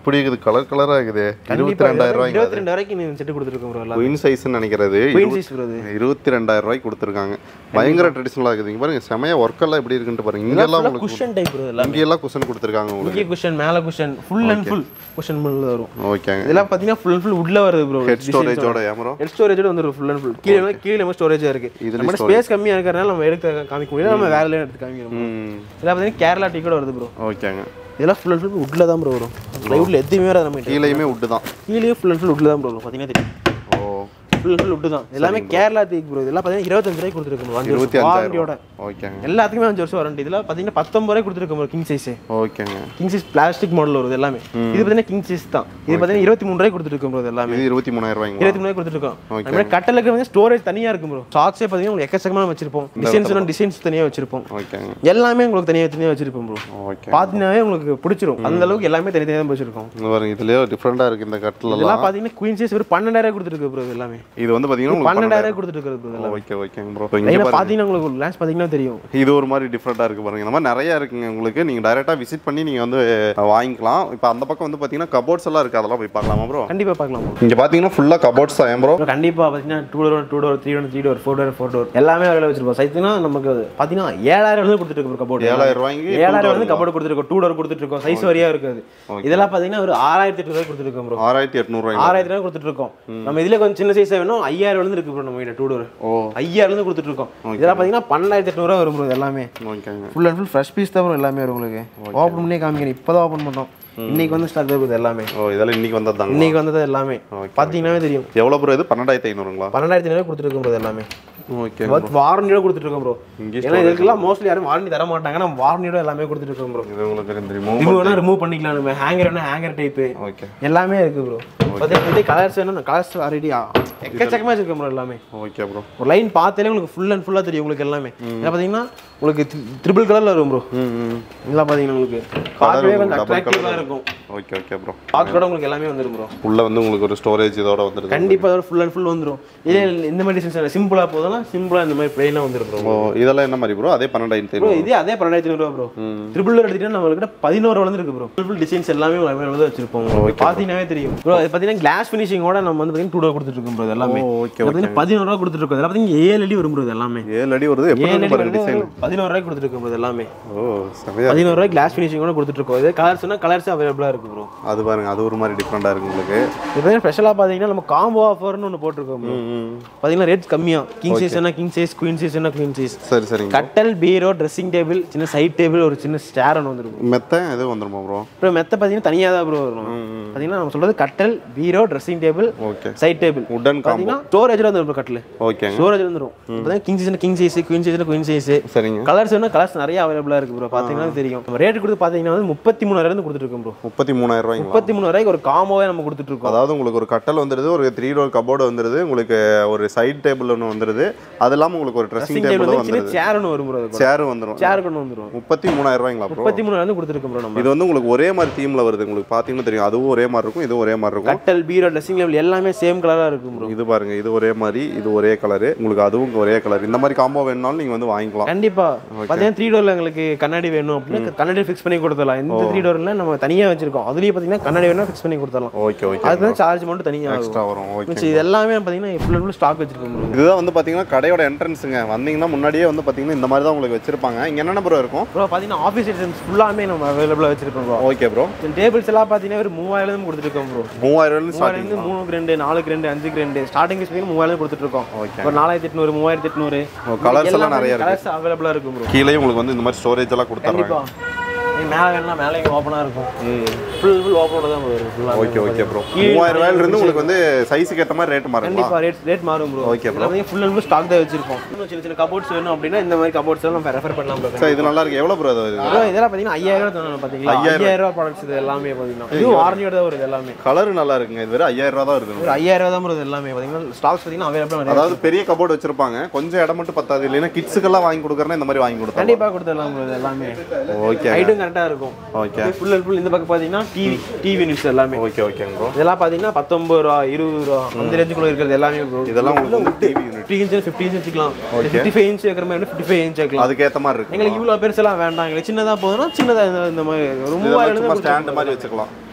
இப்படி இருக்குது கலர் கலரா இருக்குது இருபத்தி ரெண்டாயிரம் ரூபாய்ங்க இருபத்தி ரெண்டு வரைக்கும் நீங்க செட்டு கொடுத்துருக்கோம் ப்ரோ எல்லாம் குயின் சைஸ்ன்னு நினைக்கிறது குயின் சைஸ் ப்ரோ இது இருபத்தி ரெண்டாயிரம் ரூபாய்க்கு கொடுத்துருக்காங்க பயங்கர ட்ரெடிஷனலாக இருக்குது இங்க பாருங்க செமையா ஒர்க் எல்லாம் எப்படி இருக்குன்ட்டு பாருங்க இங்கெல்லாம் உங்களுக்கு குஷன் டைப் ப்ரோ எல்லாம் இங்கெல்லாம் குஷன் கொடுத்துருக்காங்க உங்களுக்கு இங்கே குஷன் மேல cushion full and full cushion மேல வரும் ஓகேங்க இதெல்லாம் பாத்தீங்கன்னா ஃபுல் அண்ட் ஃபுல் உள்ள வருது ப்ரோ ஹெட் ஸ்டோரேஜோட ஏமரோ ஹெட் ஸ்டோரேஜோட வந்துரும் ஃபுல் அண்ட் ஃபுல் கீழே வந்து கீழே நம்ம ஸ்டோரேஜா இருக்கு இதுல நம்ம ஸ்பேஸ் கம்மியா இருக்கிறனால நம்ம எடுக்க காமிக்க முடியல நம்ம வேற லைன் எடுத்து காமிக்கிறோம் ம் இதெல்லாம் பார்த்தீங்கன்னா கேரளா டீ கூட வருது ப்ரோ ஓகேங்க இதெல்லாம் ஃபுல் அண்ட் ஃபுல் உட்ல தான் ப்ரோ வரும் லைவ்ல எதுவுமே வராது நம்ம கிட்ட. கீழேயுமே உட்டு தான் கீழே ஃபுல் அண்ட் ஃபுல் உட்ல தான் ப்ரோ வரும் பார்த்தீங்கன்னா தெரியும் ஓ ஃபுல் அண்ட் ஃபுல் உட்டு தான் எல்லாமே கேரளா டீ ப்ரோ இதெல்லாம் பார்த்தீங்கன்னா இருபத்தஞ்சு ரூபாய் கொடுத்துருக்கோம் அஞ்சு இருபத்தி வருஷம் அஞ்சாயிரம் வாரண்டியோட ஓகேங்க எல்லாத்துக்குமே அஞ்சு வருஷம் வாரண்டி இதெல்லாம் பார்த்தீங்கன்னா பத்தொம்பது ரூபாய் கொடுத்துருக்கோம் கிங் சைஸ் ஓகேங்க கிங் சைஸ் பிளாஸ்டிக் மாடல் வருது எல்லாமே இது பார்த்தீங்கன்னா கிங் சைஸ் தான் இது பார்த்தீங்கன்னா இருபத்தி மூணு ரூபாய் கொடுத்துருக்கோம் ப்ரோ எல்லாமே இது இருபத்தி மூணாயிரம் ரூபாய்ங்களா இருபத்தி மூணு கொடுத்துருக்கோம் அதுமாதிரி கட்டலுக்கு வந்து ஸ்டோரேஜ் தனியாக இருக்கும் ப்ரோ சாக்ஸே பார்த்தீங்கன்னா உங்களுக்கு எக்கச்சக்கமாக வச்சிருப்போம் டிசைன்ஸ் டிசைன்ஸ் தனியாக வச்சிருப்போம் ஓகேங்க எல்லாமே உங்களுக்கு தனியாக தனியாக வச்சிருப்போம் ப்ரோ ஓகே பார்த்தீங்கன்னாவே உங்களுக்கு பிடிச்சிரும் அந்த அளவுக்கு எல்லாமே தனித்தனியாக தான் வச்சிருக்கோம் இங்க பாருங்க இதுலயே டிஃப்ரெண்டா இருக்கு இந்த கட்டில எல்லாம் இதெல்லாம் பார்த்தீங்கன்னா குயின் சைஸ் ஒரு பன்னெண்டாயிரம் கொடுத்துருக்கு ப்ரோ எல்லாமே இது வந்து பாத்தீங்கன்னா உங்களுக்கு பன்னெண்டாயிரம் கொடுத்துருக்கு ப்ரோ இதெல்லாம் ஓகே ஓகேங்க ப்ரோ இங்க லைனாக பார்த்தீங்கன்னா உங்களுக்கு ஒரு கிளாஸ் பார்த்தீங்கன்னா தெரியும் இது ஒரு மாதிரி டிஃப்ரெண்ட்டாக இருக்குது பாருங்க இந்த மாதிரி நிறைய இருக்குங்க உங்களுக்கு நீங்கள் டைரெக்டாக விசிட் பண்ணி நீங்கள் வந்து அஹ், வாங்கிக்கலாம் இப்போ அந்த பக்கம் வந்து பார்த்தீங்கன்னா கபோர்ட்ஸ் எல்லாம் இருக்குது அதெல்லாம் போய் பார்க்கலாமா ப்ரோ கண்டிப்பாக பார்க்கலாம் bro. இங்கே பார்த்தீங்கன்னா ஃபுல்லாக கபோர்ட்ஸ் தான் ஏன் ப்ரோ ப்ரோ கண்டிப்பாக பார்த்தீங்கன்னா two door two door three door three door four door four door எல்லாமே அவைலபிள் வச்சிருப்போம் சைத்துனா நமக்கு பார்த்தீங்கன்னா ஏழாயிரம் வந்து கொடுத்துருக்கு ப்ரோ கபோர்ட் ஏழாயிரம் ரூபாய்க்கு ஏழாயிரம் வந்து கபோர்டு கொடுத்துருக்கோம் டூ டோர் கொடுத்துருக்கோம் சைஸ் வரியா இருக்காது இதெல்லாம் பார்த்தீங்கன்னா ஒரு ஆறாயிரத்தி எட்டு ரூபாய் கொடுத்துருக்கோம் ப்ரோ ஆறாயிரத்தி எட்நூறுவாய்ங்க ஆறாயிரத்தி ரூபாய் கொடுத்துட்டு இருக்கோம் நம்ம இதுல கொஞ்சம் சின்ன சைஸ் வேணும் ஐயாயிரம் வந்து இருக்கு ப்ரோ நம்ம கிட்ட டூ டோர் ஓ ஐயாயிரம் வந்து கொடுத்துட்டு இருக்கோம் இதெல்லாம் பார்த்தீங்கன்னா பன்னெண்டாயிரத்தி எட்நூறுவா வரும் ப்ரோ எல்லாமே ஓகேங்க full and full fresh piece தான் bro எல்லாமே வரும் உங்களுக்கு ஓப்பன் பண்ணி காமிக்கிறேன் இப்போ தான் ஓப்பன் பண்ணோம் இன்னைக்கு வந்து ஸ்டாக் இருக்குது எல்லாமே ஓ இதெல்லாம் இன்னைக்கு வந்ததாங்க இன்னைக்கு வந்தது எல்லாமே Okay. பார்த்தீங்கன்னாவே தெரியும் எவ்வளோ ப்ரோ இது பன்னெண்டாயிரத்தி ஐநூறுங்களா பன்னெண்டாயிரத்தி ஐநூறு கொடுத்துருக்கோம் ப்ரோ எல்லாமே ஓகே வாரண்டியோட கொடுத்துருக்கோம் ப்ரோ இங்கே ஏன்னா இதுக்கெல்லாம் மோஸ்ட்லி யாரும் வாரண்டி தர மாட்டாங்க நம்ம வாரண்டியோட எல்லாமே கொடுத்துருக்கோம் ப்ரோ இது உங்களுக்கு தெரியுமோ இது வேணா ரிமூவ் பண்ணிக்கலாம் நம்ம ஹேங்கர் வேணா ஹேங்கர் டைப்பு ஓகே எல்லாமே இருக்கு ப்ரோ பார்த்தீங்கன்னா கலர்ஸ் வேணும் கலர்ஸ் ஆல்ரெடி எக்கச்சக்கமாக வச்சிருக்கோம் ப்ரோ எல்லாமே ஓகே ப்ரோ ஒரு லைன் பார்த்தாலே உங்களுக்கு ஃபுல் அண்ட் ஃபுல்லாக தெரியும் உங்களுக்கு எல்லாமே இதில் பார்த்தீங்கன்னா உங்களுக்கு ட்ரிபிள் கலரில் வரும் ப்ரோ ம் ம் இதெல்லாம் பார்த்தீங்கன்னா உங்களுக்கு பார்க்கவே கொஞ்சம் அட்ராக்டிவாக இருக்கும் ஓகே ஓகே ப்ரோ பார்க்கறோட உங்களுக்கு எல்லாமே வந்துடும் ப்ரோ உள்ள வந்து உங்களுக்கு ஒரு ஸ்டோரேஜ் இதோட வந்துருது கண்டிப்பாக அதோட ஃபுல் அண்ட் ஃபுல் வந்துடும் இதே இந்த மாதிரி டிசைன்ஸ் சிம்பிளாக போதும்னா சிம்பிளாக இந்த மாதிரி பிளெயினாக வந்துடும் ப்ரோ ஓ இதெல்லாம் என்ன மாதிரி ப்ரோ அதே பன்னெண்டாயிரத்தி ப்ரோ ஐநூறு இதே அதே பன்னெண்டாயிரத்தி ஐநூறுவா ப்ரோ ட்ரிபிள் எடுத்துக்கிட்டா நம்மளுக்கு பதினோரு வந்து இருக்கு ப்ரோ ஃபுல் டிசைன்ஸ் எல்லாமே அவைலபிள் வச்சிருப்போம் பார்த்தீங்கன்னாவே தெரியும் ப்ரோ அது பார்த்தீங்கன்னா கிளாஸ் ஃபினிஷிங்கோட நம்ம வந்து பார்த்தீங்கன்னா டூ டூ கொடுத்துட்டு இருக்கோம் ப்ரோ இது எல்லாமே ஓ, okay, பார்த்தீங்கன்னா பதினோரு ரூபா கொடுத்துட்டு இருக்கோம் இதெல்லாம் பார்த்தீங்கன்னா ஏழு அடி வரும் ப்ரோ இது எல்லாமே ஏழு அடி வருது எப்படி ஏழு இருக்கு அடி பாருங்க டிசைன் வந்து பதினோரு ரூபாய் கொடுத்துட்டு இருக்கோம் bro இது எல்லாமே ஓ செமையா பதினோரு ரூபாய் கிளாஸ் ஃபினிஷிங்கோட கொடுத்துட்டு இருக்கோம் இது கலர்ஸ்னா கலர்ஸ் அவைலபிளாக இருக்கு ப்ரோ அது பாருங்க அது ஒரு மாதிரி டிஃப்ரெண்டாக இருக்கு உங்களுக்கு இப்போ பார்த்தீங்கன்னா ஸ்பெஷலாக பார்த்தீங்கன்னா நம்ம காம்போ ஆஃபர்னு ஒன்று போட்டிருக்கோம் bro. ம் பார்த்தீங்கன்னா ரேட் கம்மியாக கிங் சைஸ்னா கிங் சைஸ் குயின் சைஸ்னா குயின் சைஸ் சரி சரிங்க கட்டல் பீரோ ட்ரெஸ்ஸிங் டேபிள் சின்ன சைட் டேபிள் ஒரு சின்ன ஸ்டேர் ஒன்று வந்துருக்கும் மெத்த எது வந்துருமா ப்ரோ அப்புறம் மெத்த பார்த்தீங்கன்னா தனியாக தான் ப்ரோ வரும் பார்த்தீங்கன்னா நம்ம சொல்றது கட்டல் பீரோ dressing table okay side table உடன் காம்போ பார்த்தீங்கன்னா ஸ்டோரேஜில் வந்துடும் கட்டில் ஓகேங்க ஸ்டோரேஜ் வந்துடும் பார்த்தீங்கன்னா கிங் சைஸ்னா கிங் சைஸ் குயின் சைஸ்னா குயின் சைஸ் சரிங்க கலர்ஸ் வேணா கலர்ஸ் நிறைய அவைலபிளாக இருக்கு ப்ரோ பார்த்தீங்கன்னா தெரியும் நம்ம ரேட் கொடுத்து பார்த்தீங்கன்னா வந்து முப்பத்தி மூணாயிரம் கொடுத்துட்டு இருக்கோம் ப்ரோ முப்பத்தி மூணாயிரம் ரூபாய்ங்களா முப்பத்தி மூணாயிரம் ஒரு காம்போவே நம்ம கொடுத்துட்டு இருக்கோம் அதாவது உங்களுக்கு ஒரு கட்டல் வந்துடுது ஒரு த்ரீ டோர் கபோர்டு வந்துடுது உங்களுக்கு ஒரு சைட் டேபிள் ஒன்று வந்துடுது அது இல்லாமல் உங்களுக்கு ஒரு ட்ரெஸ்ஸிங் ட்ரெஸ்ஸிங் டேபிள் டேபிளும் வந்து சின்ன வந்துடுது சேர் ஒன்று வரும் ப்ரோ சேரும் வந்துடும் சேர் ஒன்று வந்துடும் முப்பத்தி மூணாயிரம் ரூபாய்ங்களா ப்ரோ முப்பத்தி மூணாயிரம் கொடுத்துருக்கோம் ப்ரோ நம்ம இது வந்து உங்களுக்கு ஒரே மாதிரி தீம்ல வருது உங்களுக்கு பார்த்தீங்கன்னா தெரியும் அதுவும் ஒரே மாதிரி இருக்கும் இதுவும் ஒரே மாதிரி இருக்கும் கட்டல் பீரோ ட்ரெஸ்ஸிங் டேபிள் எல்லாமே சேம் கலராக இருக்கும் ப்ரோ இது பாருங்க இது ஒரே மாதிரி இது ஒரே கலரு உங்களுக்கு அதுவும் ஒரே கலர் இந்த மாதிரி காம்போ வேணும்னாலும் நீங்க வந்து வாங்கிக்கலாம் கண்டிப்பா பார்த்தீங்கன்னா த்ரீ டோர்ல எங்களுக்கு கண்ணாடி வேணும் அப்படின்னா கண்ணாடி ஃபிக்ஸ் பண்ணி கொடுத்துடலாம் இந்த த்ரீ டோர்ல நம்ம தனியா வச்சிருக்கோம் அதுலயே பார்த்தீங்கன்னா கண்ணாடி வேணும் ஃபிக்ஸ் பண்ணி கொடுத்துடலாம் ஓகே ஓகே அதுக்கு தான் சார்ஜ் மட்டும் தனியாக ஆகும் எக்ஸ்ட்ரா வரும் ஓகே மிச்சம் இது எல்லாமே பார்த்தீங்கன்னா ஃபுல் அண்ட் ஃபுல் ஸ்டாக் வச்சிருக்கோம் bro. இதுதான் வந்து பாத்தீங்கன்னா கடையோட என்ட்ரன்ஸுங்க வந்தீங்கன்னா முன்னாடியே வந்து பாத்தீங்கன்னா இந்த மாதிரி தான் உங்களுக்கு வச்சிருப்பாங்க இங்க என்னென்ன ப்ரோ இருக்கும் ப்ரோ பார்த்தீங்கன்னா ஆஃபீஸ் ஐட்டம்ஸ் ஃபுல்லாமே நம்ம அவைலபிளாக வச்சிருக்கோம் ப்ரோ ஓகே ப்ரோ டேபிள்ஸ் எல்லாம் பார்த்தீங்கன்னா ஒரு மூவாயிரம் கொடுத்துருக்கோம் ப்ரோ மூவாயிரம் ஸ்டார்டிங் மூவாயிரம் மூணுக்கு ரெண்டு நாலுக்கு ரெண்டு அஞ்சுக்கு ரெண்டு ஸ்டார்டிங் பார்த்தீங்கன்னா மூவாயிரம் கொடுத்துட்டு இருக்கோம் ஓகே ஒரு நாலாயிரத்தி எட்நூறு மூவாயிரத்தி எட்நூறு கலர்ஸ் எல்லாம் நிறைய இருக்கு கலர்ஸ் அவைலபிளாக இருக்கும் ப்ரோ கீழே உங்களுக்கு வந்து இந்த மாதிரி ஸ்டோரேஜ் எல்லாம் கொடுத்துட்றாங்க கண்டிப்பா நீ மேலே வேணா மேலே இங்கே ஓப்பனாக இருக்கும் ஃபுல் ஃபுல் ஓப்பனோட தான் bro வரும் ஃபுல்லாக ஓகே ஓகே ப்ரோ மூவாயிரம் ரூபாயில இருந்து உங்களுக்கு வந்து சைஸுக்கு ஏற்ற மாதிரி ரேட் மாறுங்களா கண்டிப்பா ரேட் ரேட் மாறும் bro Okay, bro. Okay full and full stock தான் வச்சிருக்கோம் இன்னும் சின்ன சின்ன கபோர்ட்ஸ் வேணும் அப்படின்னா இந்த மாதிரி கபோர்ட்ஸ் எல்லாம் நம்ம ரெஃபர் பண்ணலாம் ப்ரோ சார் இது நல்லா இருக்கு எவ்வளோ ப்ரோ இது ப்ரோ இதெல்லாம் பார்த்தீங்கன்னா ஐயாயிரம் ரூபா தரணும் பார்த்தீங்களா ஐயாயிரம் ரூபா ப்ராடக்ட்ஸ் இது எல்லாமே பார்த்தீங்கன்னா இது வாரண்டியோட தான் வருது எல்லாமே கலர் நல்லா இருக்குங்க இது வெறும் ஐயாயிரம் ரூபா தான் இருக்குது ஒரு ஐயாயிரம் ரூபா தான் bro இது எல்லாமே பார்த்தீங்கன்னா ஸ்டாக்ஸ் பார்த்தீங்கன்னா அவைலபிளாக நிறைய அதாவது பெரிய கபோர்டு வச்சிருப்பாங்க கொஞ்சம் இடம் மட்டும் பத்தாது இல்லைன்னா கிட்ஸுக்கெல்லாம் வாங்கி கொடுக்குறேன்னா இந்த மாதிரி வாங்கி கொடுத்தாங்க கண்டிப்பாக கொடுத்துடலாம் ப்ரோ இது எல்லாமே ஓகே ஹைட்டும் கரெக்டாக இருக்கும் ஓகே ஃபுல் அண்ட் ஃபுல் இந்த பக்கம் பார்த்தீங்கன்னா டிவி டிவி நியூஸ் எல்லாமே ஓகே ஓகேங்க ப்ரோ இதெல்லாம் பார்த்தீங்கன்னா பத்தொம்பது ரூபா இருபது ரூபா அந்த ரேஞ்சுக்குள்ள இருக்கிறது எல்லாமே bro. இதெல்லாம் உங்களுக்கு வந்து TV unit fifty inch fifty inch வச்சுக்கலாம் ஃபிஃப்டி ஃபைவ் இன்ச் வைக்கிற மாதிரி ஃபிஃப்டி ஃபைவ் இன்ச் வைக்கலாம் அதுக்கேற்ற மாதிரி இருக்கு எங்களுக்கு இவ்வளோ பெருசெல்லாம் வேண்டாம் எங்களுக்கு சின்னதாக போதும்னா சின்னதாக இந்த இந்த மாதிரி ஒரு மூவாயிரம் சும்மா ஸ்டாண்ட் மாதிரி வச்சுக்கலாம்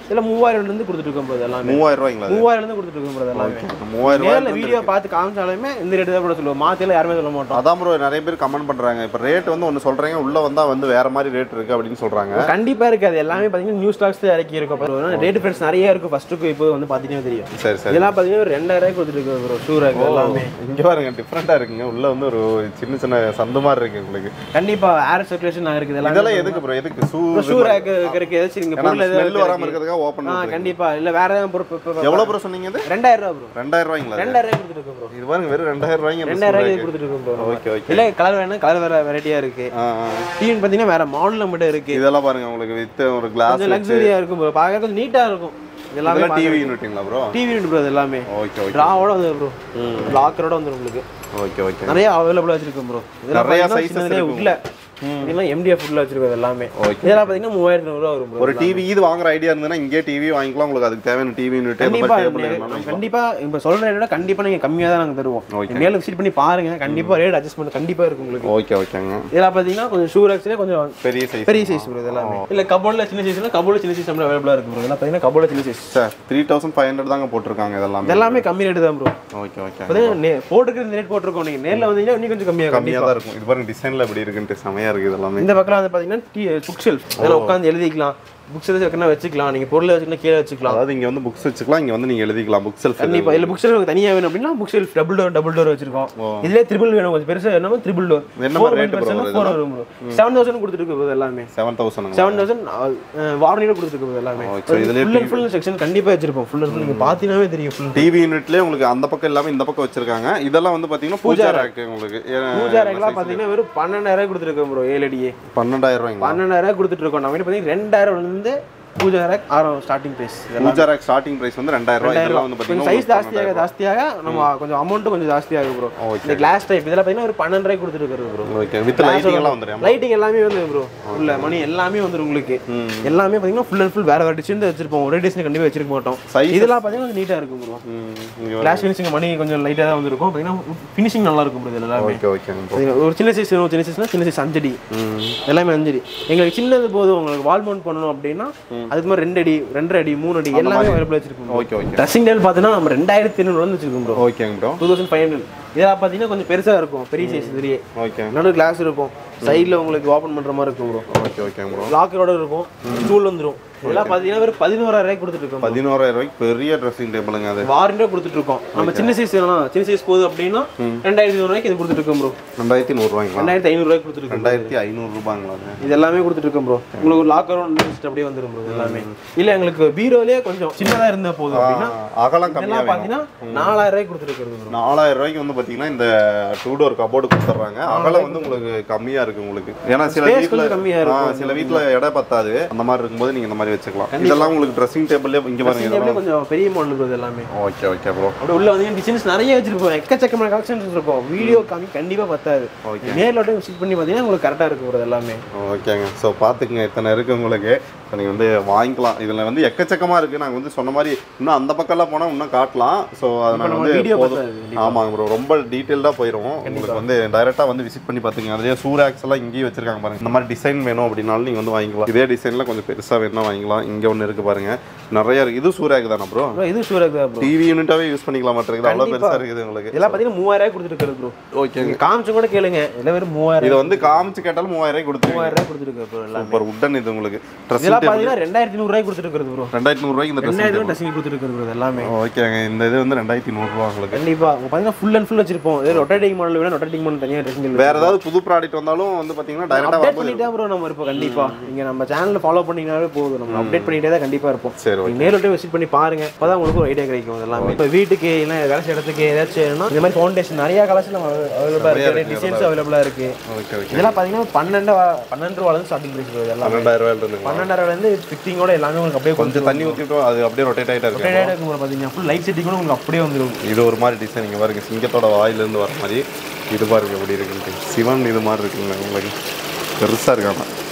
இதில் மூவாயிரம்லேருந்து கொடுத்துட்டு இருக்கோம் ப்ரோ எல்லாமே மூவாயிரம் ரூபாய்ங்களா அது? மூவாயிரம்லேருந்து கொடுத்துட்டு இருக்கோம் ப்ரோ எல்லாமே மூவாயிரம் நேரில் ரூபாய் வீடியோ பார்த்து காமிச்சாலுமே இந்த ரேட்டு தான் கூட சொல்லுவோம் மாற்றில யாருமே சொல்ல மாட்டோம் அதான் ப்ரோ நிறைய பேர் கமெண்ட் பண்றாங்க இப்போ ரேட் வந்து ஒன்று சொல்றீங்க உள்ள வந்தா வந்து வேற மாதிரி ரேட் இருக்கு அப்படின்னு சொல்றாங்க கண்டிப்பா இருக்காது எல்லாமே பாத்தீங்கன்னா நியூ ஸ்டாக்ஸ் தான் இறக்கி இருக்கும் ரேட் ஃப்ரெண்ட்ஸ் நிறைய இருக்கும் ஃபர்ஸ்ட்டுக்கு இப்போ வந்து பாத்தீங்கன்னா தெரியும் சரி சரி இதெல்லாம் பாத்தீங்கன்னா ஒரு ரெண்டாயிரம் ரூபாய் கொடுத்துட்டு இருக்கு ப்ரோ ஷூ ரேக் எல்லாமே இங்க பாருங்க டிஃப்ரெண்டா இருக்குங்க உள்ள வந்து ஒரு சின்ன சின்ன சந்து மாதிரி இருக்கு உங்களுக்கு கண்டிப்பா ஏர் சர்க்குலேஷன் இருக்குது எல்லாமே இதெல்லாம் எதுக்கு ப்ரோ எதுக்கு ஷூ ஷூ ரேக் இருக்கு ஏதாச்சும் நீங்க பொருள் ஸ்மெல் எதாவது வராம இருக்கிறதுக்காக ஓப்பன் ஆ கண்டிப்பா இல்ல வேற ஏதாவது பொருள் எவ்வளவு ப்ரோ சொன்னீங்க இது ரெண்டாயிரம் ரூபா ப்ரோ ரெண்டாயிரம் ரூபாய்ங்களா ரெண்டாயிரம் ரூபாய் கொடுத்துட்டு இருக்கோம் ப்ரோ இது பாருங்க வெறும் ரெண்டாயிரம் ரூபாய்ங்க ரெண்டாயிரம் ரூபாய் கொடுத்துட்டு இருக்கோம் ப்ரோ ஓகே ஓகே இல்ல கலர் வேணா கலர் வேற வெரைட்டியா இருக்கு ஆ ஆ. டிவின்னு பாத்தீங்கன்னா வேற மாடல்ல மட்டும் இருக்கு இதெல்லாம் பாருங்க உங்களுக்கு வித் ஒரு கிளாஸ் கொஞ்சம் லக்ஸரியா இருக்கும் ப்ரோ பார்க்க கொஞ்சம் நீட்டா இருக்கும் எல்லாமே இதெல்லாம் டிவி யூனிட்டுங்களா ப்ரோ டிவி ப்ரோ இது எல்லாமே ஓகே ஓகே ட்ராவோட வந்து ப்ரோ லாக்கரோட வந்துரும் உங்களுக்கு ஓகே ஓகே நிறைய அவைலபிளா வச்சிருக்கோம் ப்ரோ நிறைய sizes இருக்கு. உட்ல இதெல்லாம் எம்டிஎஃப் ஃபுட்ல வச்சிருக்கோம் இது எல்லாமே Okay. இதெல்லாம் பாத்தீங்கன்னா மூவாயிரத்தி ரூபா வரும் ப்ரோ ஒரு டிவி இது வாங்குற ஐடியா இருந்ததுன்னா இங்கே டிவி வாங்கிக்கலாம் உங்களுக்கு அதுக்கு தேவையான டிவி யூனிட் அந்த கண்டிப்பா மாதிரி டேபிள் நீங்க- வேணும்னா கண்டிப்பா இப்ப சொல்ற ரேட்டை விட கண்டிப்பா நீங்க கம்மியா தான் நாங்க தருவோம் Okay. நீங்க மேல விசிட் பண்ணி பாருங்க கண்டிப்பா ரேட் அட்ஜஸ்ட்மெண்ட் கண்டிப்பா இருக்கும் உங்களுக்கு ஓகே ஓகேங்க இதெல்லாம் பாத்தீங்கன்னா கொஞ்சம் ஷூ ரேக்ஸ்ல கொஞ்சம் பெரிய சைஸ் பெரிய சைஸ் ப்ரோ இதெல்லாம் இல்ல கபோர்ட்ல சின்ன சைஸ்னா கபோர்ட்ல சின்ன சைஸ் நம்மள அவைலபிளா இருக்கு ப்ரோ இதெல்லாம் பாத்தீங்கன்னா கபோர்ட்ல சின்ன size sir three thousand five hundred தாங்க போட்டிருக்காங்க இதெல்லாம் இதெல்லாமே கம்மி ரேட் தான் ப்ரோ ஓகே ஓகே பாத்தீங்கன்னா போட்டுக்கிற ரேட் போட்டிருக்கோம் நீங்க நேர்ல வந்தீங்கன்னா இன்னும் கொஞ்சம் கம்மியா கம்மியாக தான் இருக்கும் இது பாருங்க டிசைனில் எப்படி இருக்குன்ட்டு செமையாக இருக்குது இதெல்லாமே இந்த பக்கம் வந்து பாத்தீங்கன்னா புக் ஷெல்ஃப் அதில் உட்காந்து எழுதிக்கலாம் புக்ஸ் எதாவது வைக்கணும் வச்சுக்கலாம் நீங்க பொருள் வச்சுக்கலாம் கீழே வச்சுக்கலாம் அதாவது இங்கே வந்து புக்ஸ் வச்சுக்கலாம் இங்கே வந்து நீங்கள் எழுதிக்கலாம் புக் செல்ஃப் கண்டிப்பா இல்ல புக் ஷெல்ஃப் தனியா வேணும் அப்படின்னா book shelf double door double door வச்சிருக்கோம் இதுல ட்ரிபிள் வேணும் கொஞ்சம் பெருசா வேணும் ட்ரிபிள் டோர் என்ன மாதிரி rate bro வருது ஃபோர் வரும் ப்ரோ செவன் தௌசண்ட் கொடுத்துருக்கு bro எல்லாமே செவன் தௌசண்ட் செவன் தௌசண்ட் வாரண்டியோட கொடுத்துருக்கு bro எல்லாமே Okay, இதுலயே ஃபுல் அண்ட் ஃபுல் செக்ஷன் கண்டிப்பா வச்சிருப்போம் ஃபுல் அண்ட் ஃபுல் நீங்க பாத்தீங்கன்னாவே தெரியும் ஃபுல் டிவி யூனிட்லேயே உங்களுக்கு அந்த பக்கம் இல்லாமல் இந்த பக்கம் வச்சிருக்காங்க இதெல்லாம் வந்து பார்த்தீங்கன்னா பூஜா ரேக்கு உங்களுக்கு ஏ- பூஜா ரேக்லாம் பாத்தீங்கன்னா வெறும் பன்னெண்டாயிரம் கொடுத்துருக்கோம் ப்ரோ ஏழடியே பன்னெண்டாயிரம் ரூபாய்ங்களா பன்னெண்டாயிரம் கொடுத்துட்டு இருக்கோம் நம்ம கிட்ட பாத்தீங்கன்னா ரெண்டாயிரம் இருந்து பூஜா ரேக் ஆறாம் starting price pooja rack starting price வந்து ரெண்டாயிரம் ரூபாய் இதெல்லாம் வந்து கொஞ்சம் பார்த்தீங்கன்னா சைஸ் ஜாஸ்தியாக ஜாஸ்தியாக நம்ம கொஞ்சம் அமௌண்ட்டும் கொஞ்சம் ஜாஸ்தியாகும் ப்ரோ Okay. இந்த கிளாஸ் டைப் இதெல்லாம் பார்த்தீங்கன்னா ஒரு பன்னெண்டு ரூபாய் கொடுத்துருக்காரு ப்ரோ ஓகே வித் லைட்டிங் எல்லாம் வந்துடும் லைட்டிங் எல்லாமே வந்து ப்ரோ உள்ள மணி எல்லாமே வந்துரும் உங்களுக்கு எல்லாமே பார்த்தீங்கன்னா ஃபுல் அண்ட் ஃபுல் வேற வேற டிசைன் தான் வச்சிருப்போம் ஒரே டிசைன் கண்டிப்பாக வச்சிருக்க மாட்டோம் Size? இதெல்லாம் பார்த்தீங்கன்னா கொஞ்சம் நீட்டாக இருக்கும் ப்ரோ இங்கே கிளாஸ் ஃபினிஷிங் மணி கொஞ்சம் லைட்டாக தான் வந்துருக்கும் பார்த்தீங்கன்னா ஃபினிஷிங் நல்லா இருக்கும் ப்ரோ இது எல்லாமே ஓகே ஓகேங்க பார்த்தீங்கன்னா ஒரு சின்ன சைஸ் வேணும் சின்ன சைஸ்னா சின்ன சைஸ் அஞ்சடி எல்லாமே அஞ்சடி எங்களுக்கு சின்னது போதும் உங்களுக்கு வால் மவுண்ட் பண்ணணும் அப்படின்னா அதுக்கு மாதிரி ரெண்டு அடி ரெண்டரை அடி மூணு அடி எல்லாமே அவைலபிள் வச்சிருக்கோம் ஓகே ஓகே ட்ரெஸ்ஸிங் டேபிள் பார்த்தீங்கன்னா நம்ம ரெண்டாயிரத்தி ஐநூறு வந்து வச்சிருக்கோம் ப்ரோ ஓகேங்க bro two thousand five hundred இதெல்லாம் பார்த்தீங்கன்னா கொஞ்சம் பெருசாக இருக்கும் பெரிய சைஸ் இதுலேயே ஓகே நடு கிளாஸ் இருக்கும் சைடில் உங்களுக்கு ஓப்பன் பண்ணுற மாதிரி இருக்கும் ப்ரோ ஓகே ஓகேங்க ப்ரோ லாக்கரோட இருக்கும் ஸ்டூல் வந்துடும் இதெல்லாம் பார்த்தீங்கன்னா ஒரு பதினோராயிரம் ரூபாய் கொடுத்துட்டு இருக்கோம் பதினோராயிரம் ரூபாய்க்கு பெரிய ட்ரெஸ்ஸிங் டேபிளுங்க அது வாரண்டியாக கொடுத்துட்டு இருக்கோம் நம்ம சின்ன சைஸ் வேணும் சின்ன சைஸ் போகுது அப்படின்னா ரெண்டாயிரத்தி ரூபாய்க்கு இது கொடுத்துட்டு இருக்கோம் ப்ரோ ரெண்டாயிரத்தி நூறுரூவாய்ங்களா ரெண்டாயிரத்தி ஐநூறுரூவாய்க்கு கொடுத்துட்டு இருக்கோம் ரெண்டாயிரத்தி ஐநூறு ரூபாங்களா இது எல்லாமே கொடுத்துட்டு இருக்கோம் ப்ரோ உங்களுக்கு ஒரு லாக்கரும் லிஸ்ட் அப்படியே வந்துடும் ப்ரோ எல்லாமே இல்லை எங்களுக்கு பீரோலேயே கொஞ்சம் சின்னதாக இருந்தா போதும் அப்படின்னா அகலம் கம்மியாக இதெல்லாம் பார்த்தீங்கன்னா நாலாயிரம் ரூபாய்க்கு கொடுத்துருக்குறது ப்ரோ நாலாயிரம் ரூபாய்க்கு வந்து பாத்தீங்கன்னா இந்த டூ டோர் கபோர்டு கொடுத்துட்றாங்க அகலம் வந்து உங்களுக்கு கம்மியா இருக்கு உங்களுக்கு ஏன்னா சில Space வீட்ல கொஞ்சம் கம்மியா ஆ, சில வீட்ல இடம் பத்தாது அந்த மாதிரி இருக்கும்போது நீங்க இந்த மாதிரி வச்சுக்கலாம் இதெல்லாம் உங்களுக்கு ட்ரெஸ்ஸிங் டேபிள்ல இங்க பாருங்க Dressing table கொஞ்சம் பெரிய மாடல் ப்ரோ எல்லாமே ஓகே ஓகே ப்ரோ அப்படியே உள்ள வந்து டிசைன்ஸ் நிறைய வச்சிருப்போம் எக்கச்சக்கமான கலெக்ஷன்ஸ் இருக்கும் வீடியோ காமி கண்டிப்பா பத்தாது Okay. நேர்ல விட்டு விசிட் பண்ணி பார்த்தீங்கன்னா உங்களுக்கு கரெக்டாக இருக்கும் bro எல்லாமே ஓகேங்க ஸோ பார்த்துக்குங்க இத்தனை இருக்கு உங்களுக்கு இப்போ நீங்கள் வந்து வாங்கிக்கலாம் இதில் வந்து எக்கச்சக்கமாக இருக்குது நாங்கள் வந்து சொன்ன மாதிரி இன்னும் அந்த பக்கம்லாம் போனால் இன்னும் காட்டலாம் ஸோ அதை நாங்கள் நம்ம வந்து video போதும் பத்தாது, ஆமாங்க ப்ரோ ரொம்ப டீட்டெயில்டாக போயிடும் உங்களுக்கு வந்து டைரெக்டாக வந்து விசிட் பண்ணி பார்த்துங்க அதே சூராக்ஸ் எல்லாம் இங்கேயும் வச்சிருக்காங்க பாருங்க இந்த மாதிரி டிசைன் வேணும் அப்படின்னாலும் நீங்கள் வந்து வாங்கிக்கலாம் இதே டிசைனில் கொஞ்சம் பெருசாக வேணும்னா வாங்கிக்கலாம் இங்கே ஒன்று இருக்குது பாருங்க நிறைய இருக்குது இது சூராக் தானே ப்ரோ ப்ரோ இது ஷூராக தான் ப்ரோ டிவி யூனிட்டாகவே யூஸ் பண்ணிக்கலாம் மாட்டிருக்குது அவ்வளோ பெருசாக இருக்குது உங்களுக்கு இதெல்லாம் பார்த்தீங்கன்னா மூவாயிரம் கொடுத்துருக்காரு ப்ரோ ஓகே நீங்க காமிச்சு கூட கேளுங்க இல்லை வெறும் மூவாயிரம் இதை வந்து காமிச்சு கேட்டாலும் மூவாயிரம் ரூபாய் கொடுத்துருவாங்க மூவாயிரம் ரூபாய் கொடுத்துருக்காரு ப்ரோ எல்லாம் சூப்பர் உட்டன் இது உங்களுக்கு ட்ரெஸ் இதெல்லாம் பார்த்தீங்கன்னா ரெண்டாயிரத்தி நூறுரூவாய்க்கு கொடுத்துருக்காரு ப்ரோ ரெண்டாயிரத்தி நூறுரூவாய்க்கு இந்த ட்ரெஸ் ரெண்டாயிரம் ட்ரெஸ்ஸிங் கொடுத்துருக்காரு ப்ரோ எல்லாமே ஓகேங்க இந்த இது வந்து ரெண்டாயிரத்தி நூறுரூவா உங்களுக்கு கண்டிப்பா உங்க பார்த்தீங்கன்னா ஃபுல் அண்ட் ஃபுல் வச்சிருப்போம் இது ரொட்டேட்டிங் மாடல் வேணும் ரொட்டேட்டிங் மாடல் தனியாக ட்ரெஸ்ஸிங் வேற ஏதாவது புது ப்ராடக்ட் வந்தாலும் வந்து பாத்தீங்கன்னா டைரக்டா அப்டேட் வரும்போது பண்ணிட்டே ப்ரோ நம்ம இருப்போம் கண்டிப்பா நீங்க நம்ம சேனல்ல ஃபாலோ பண்ணீங்கனாலே போதும் நம்ம அப்டேட் பண்ணிட்டே தான் கண்டிப்பா இருப்போம் சரி ஓகே நீங்க நேரில் விசிட் பண்ணி பாருங்க அப்பதான் உங்களுக்கு ஒரு ஐடியா கிடைக்கும் இதெல்லாம் இப்போ வீட்டுக்கு இல்லை வேலை செய்ய இடத்துக்கு ஏதாச்சும் வேணும்னா இந்த மாதிரி ஃபவுண்டேஷன் நிறைய கலெக்ஷன் அவைலபிளா இருக்கு டிசைன்ஸ் அவைலபிளா இருக்கு ஓகே ஓகே இதெல்லாம் பாத்தீங்கன்னா பன்னெண்டு பன்னெண்டு ரூபாய் ஸ்டார்டிங் பிரைஸ் எல்லாம் பன்னெண்டாயிரம் ரூபாயில இருந்துங்களா பன்னெண்டாயிரம் வந்து ஃபிட்டிங்கோட எல்லாமே உங்களுக்கு அப்படியே கொஞ்சம் கொஞ்சம் தண்ணி ஊற்றிட்டோம் அது அப்படியே ரொட்டேட் ஆயிட்டா இருக்கு இருக்கும் bro பாத்தீங்கன்னா ஃபுல் லைட் செட்டிங் கூட உங்களுக்கு அப்படியே வந்துடும் இது ஒரு மாதிரி டிசைன் இங்க பாருங்க சிங்கத்தோட வாயிலிருந்து வர மாதிரி இது பாருங்க எப்படி இருக்குன்ட்டு சிவன் இது மாதிரி இருக்குங்க உங்களுக்கு பெருசா இருக்காம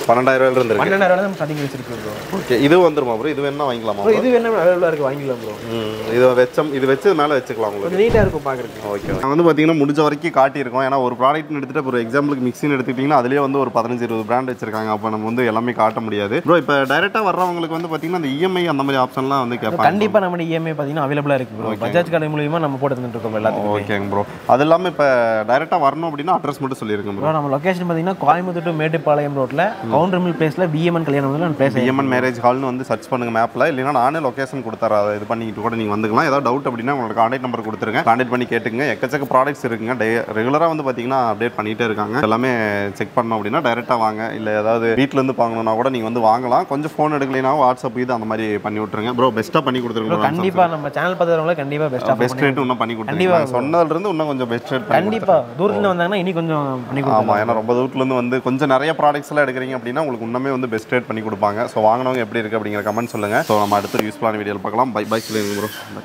பன்னெண்டாயிரம் ரூபாயில இருந்து இருக்கு பன்னெண்டாயிரம் நம்ம ஸ்டார்டிங் வச்சிருக்கு ப்ரோ ஓகே இது வந்துருமா ப்ரோ இது வேணா வாங்கிக்கலாமா ப்ரோ இது வேணா அவைலபிளாக இருக்குது வாங்கிக்கலாம் ப்ரோ ம், இது வச்சம் இது வச்சு மேலே வச்சுக்கலாம் உங்களுக்கு கொஞ்சம் நீட்டாக இருக்கும் பார்க்குறதுக்கு ஓகே நான் வந்து பார்த்தீங்கன்னா முடிஞ்ச வரைக்கும் காட்டியிருக்கோம் ஏன்னா ஒரு ப்ராடக்ட்னு எடுத்துட்டு ஒரு எக்ஸாம்பிளுக்கு மிக்சின்னு எடுத்துக்கிட்டிங்கன்னா அதுலேயே வந்து ஒரு பதினஞ்சு இருபது பிராண்ட் வச்சிருக்காங்க அப்போ நம்ம வந்து எல்லாமே காட்ட முடியாது ப்ரோ இப்போ டைரெக்டாக வர்றவங்களுக்கு வந்து பார்த்தீங்கன்னா அந்த இஎம்ஐ அந்த மாதிரி ஆப்ஷன்லாம் வந்து கேட்பாங்க கண்டிப்பாக நம்ம இஎம்ஐ பார்த்தீங்கன்னா அவைலபிளாக இருக்குது ப்ரோ பஜாஜ் கடை மூலியமாக நம்ம போட்டு தந்துட்டு இருக்கோம் எல்லாத்துக்கும் ஓகேங்க ப்ரோ அது இல்லாமல் இப்போ டைரெக்டாக வரணும் அப்படின்னா அட்ரஸ் மட்டும் சொல்லியிருக்கேன் ப்ரோ ப்ரோ நம்ம லொகேஷன் பார்த்தீங்கன்னா கோயம்புத்தூர் to மேட்டுப்பாளையம் ரோட்டில் கவுண்டர் மில் பிளேஸில் பிஎம்என் கல்யாணம் வந்து பிளேஸ் பிஎம்என் மேரேஜ் ஹால்னு வந்து சர்ச் பண்ணுங்க மேப்பில் இல்லைன்னா நானே லொகேஷன் கொடுத்துறேன் அதை இது பண்ணிக்கிட்டு கூட நீங்கள் வந்துக்கலாம் ஏதாவது டவுட் அப்படின்னா உங்களோட கான்டாக்ட் நம்பர் கொடுத்துருங்க கான்டாக்ட் பண்ணி கேட்டுங்க எக்கச்சக்க ப்ராடக்ட்ஸ் இருக்குங்க டே ரெகுலராக வந்து பார்த்தீங்கன்னா அப்டேட் பண்ணிகிட்டே இருக்காங்க எல்லாமே செக் பண்ணோம் அப்படின்னா டைரெக்டாக வாங்க இல்லை ஏதாவது வீட்டிலேருந்து வாங்கணும்னா கூட நீங்கள் வந்து வாங்கலாம் கொஞ்சம் ஃபோன் எடுக்கலைன்னா வாட்ஸ்அப் இது அந்த மாதிரி பண்ணி விட்ருங்க ப்ரோ பெஸ்ட்டாக பண்ணி கொடுத்துருங்க கண்டிப்பாக நம்ம சேனல் பார்த்துறவங்கள கண்டிப்பாக பெஸ்ட்டாக பெஸ்ட் ரேட் இன்னும் பண்ணி கொடுத்துருங்க சொன்னதுலேருந்து இன்னும் கொஞ்சம் பெஸ்ட் ரேட் பண்ணி கண்டிப்பாக தூரத்தில் வந்தாங்கன்னா இனி கொஞ்சம் பண்ணி கொடுக்கலாம் ஆமாம் ஏன்னா ரொம்ப தூரத்துலேருந்து வந்து கொஞ்சம் நிறைய ப்ராடக்ட்ஸ் எல்லாம் எடுக்கிறீங்க அப்படின்னா உங்களுக்கு இன்னுமே வந்து பெஸ்ட் ரேட் பண்ணி கொடுப்பாங்க ஸோ வாங்கினவங்க எப்படி இருக்குது அப்படிங்கிற கமெண்ட் சொல்லுங்கள் ஸோ நம்ம அடுத்த யூஸ்ஃபுல்லான வீடியோவில் பார்க்கலாம் பை பை சொல்லுங்க ப்ரோ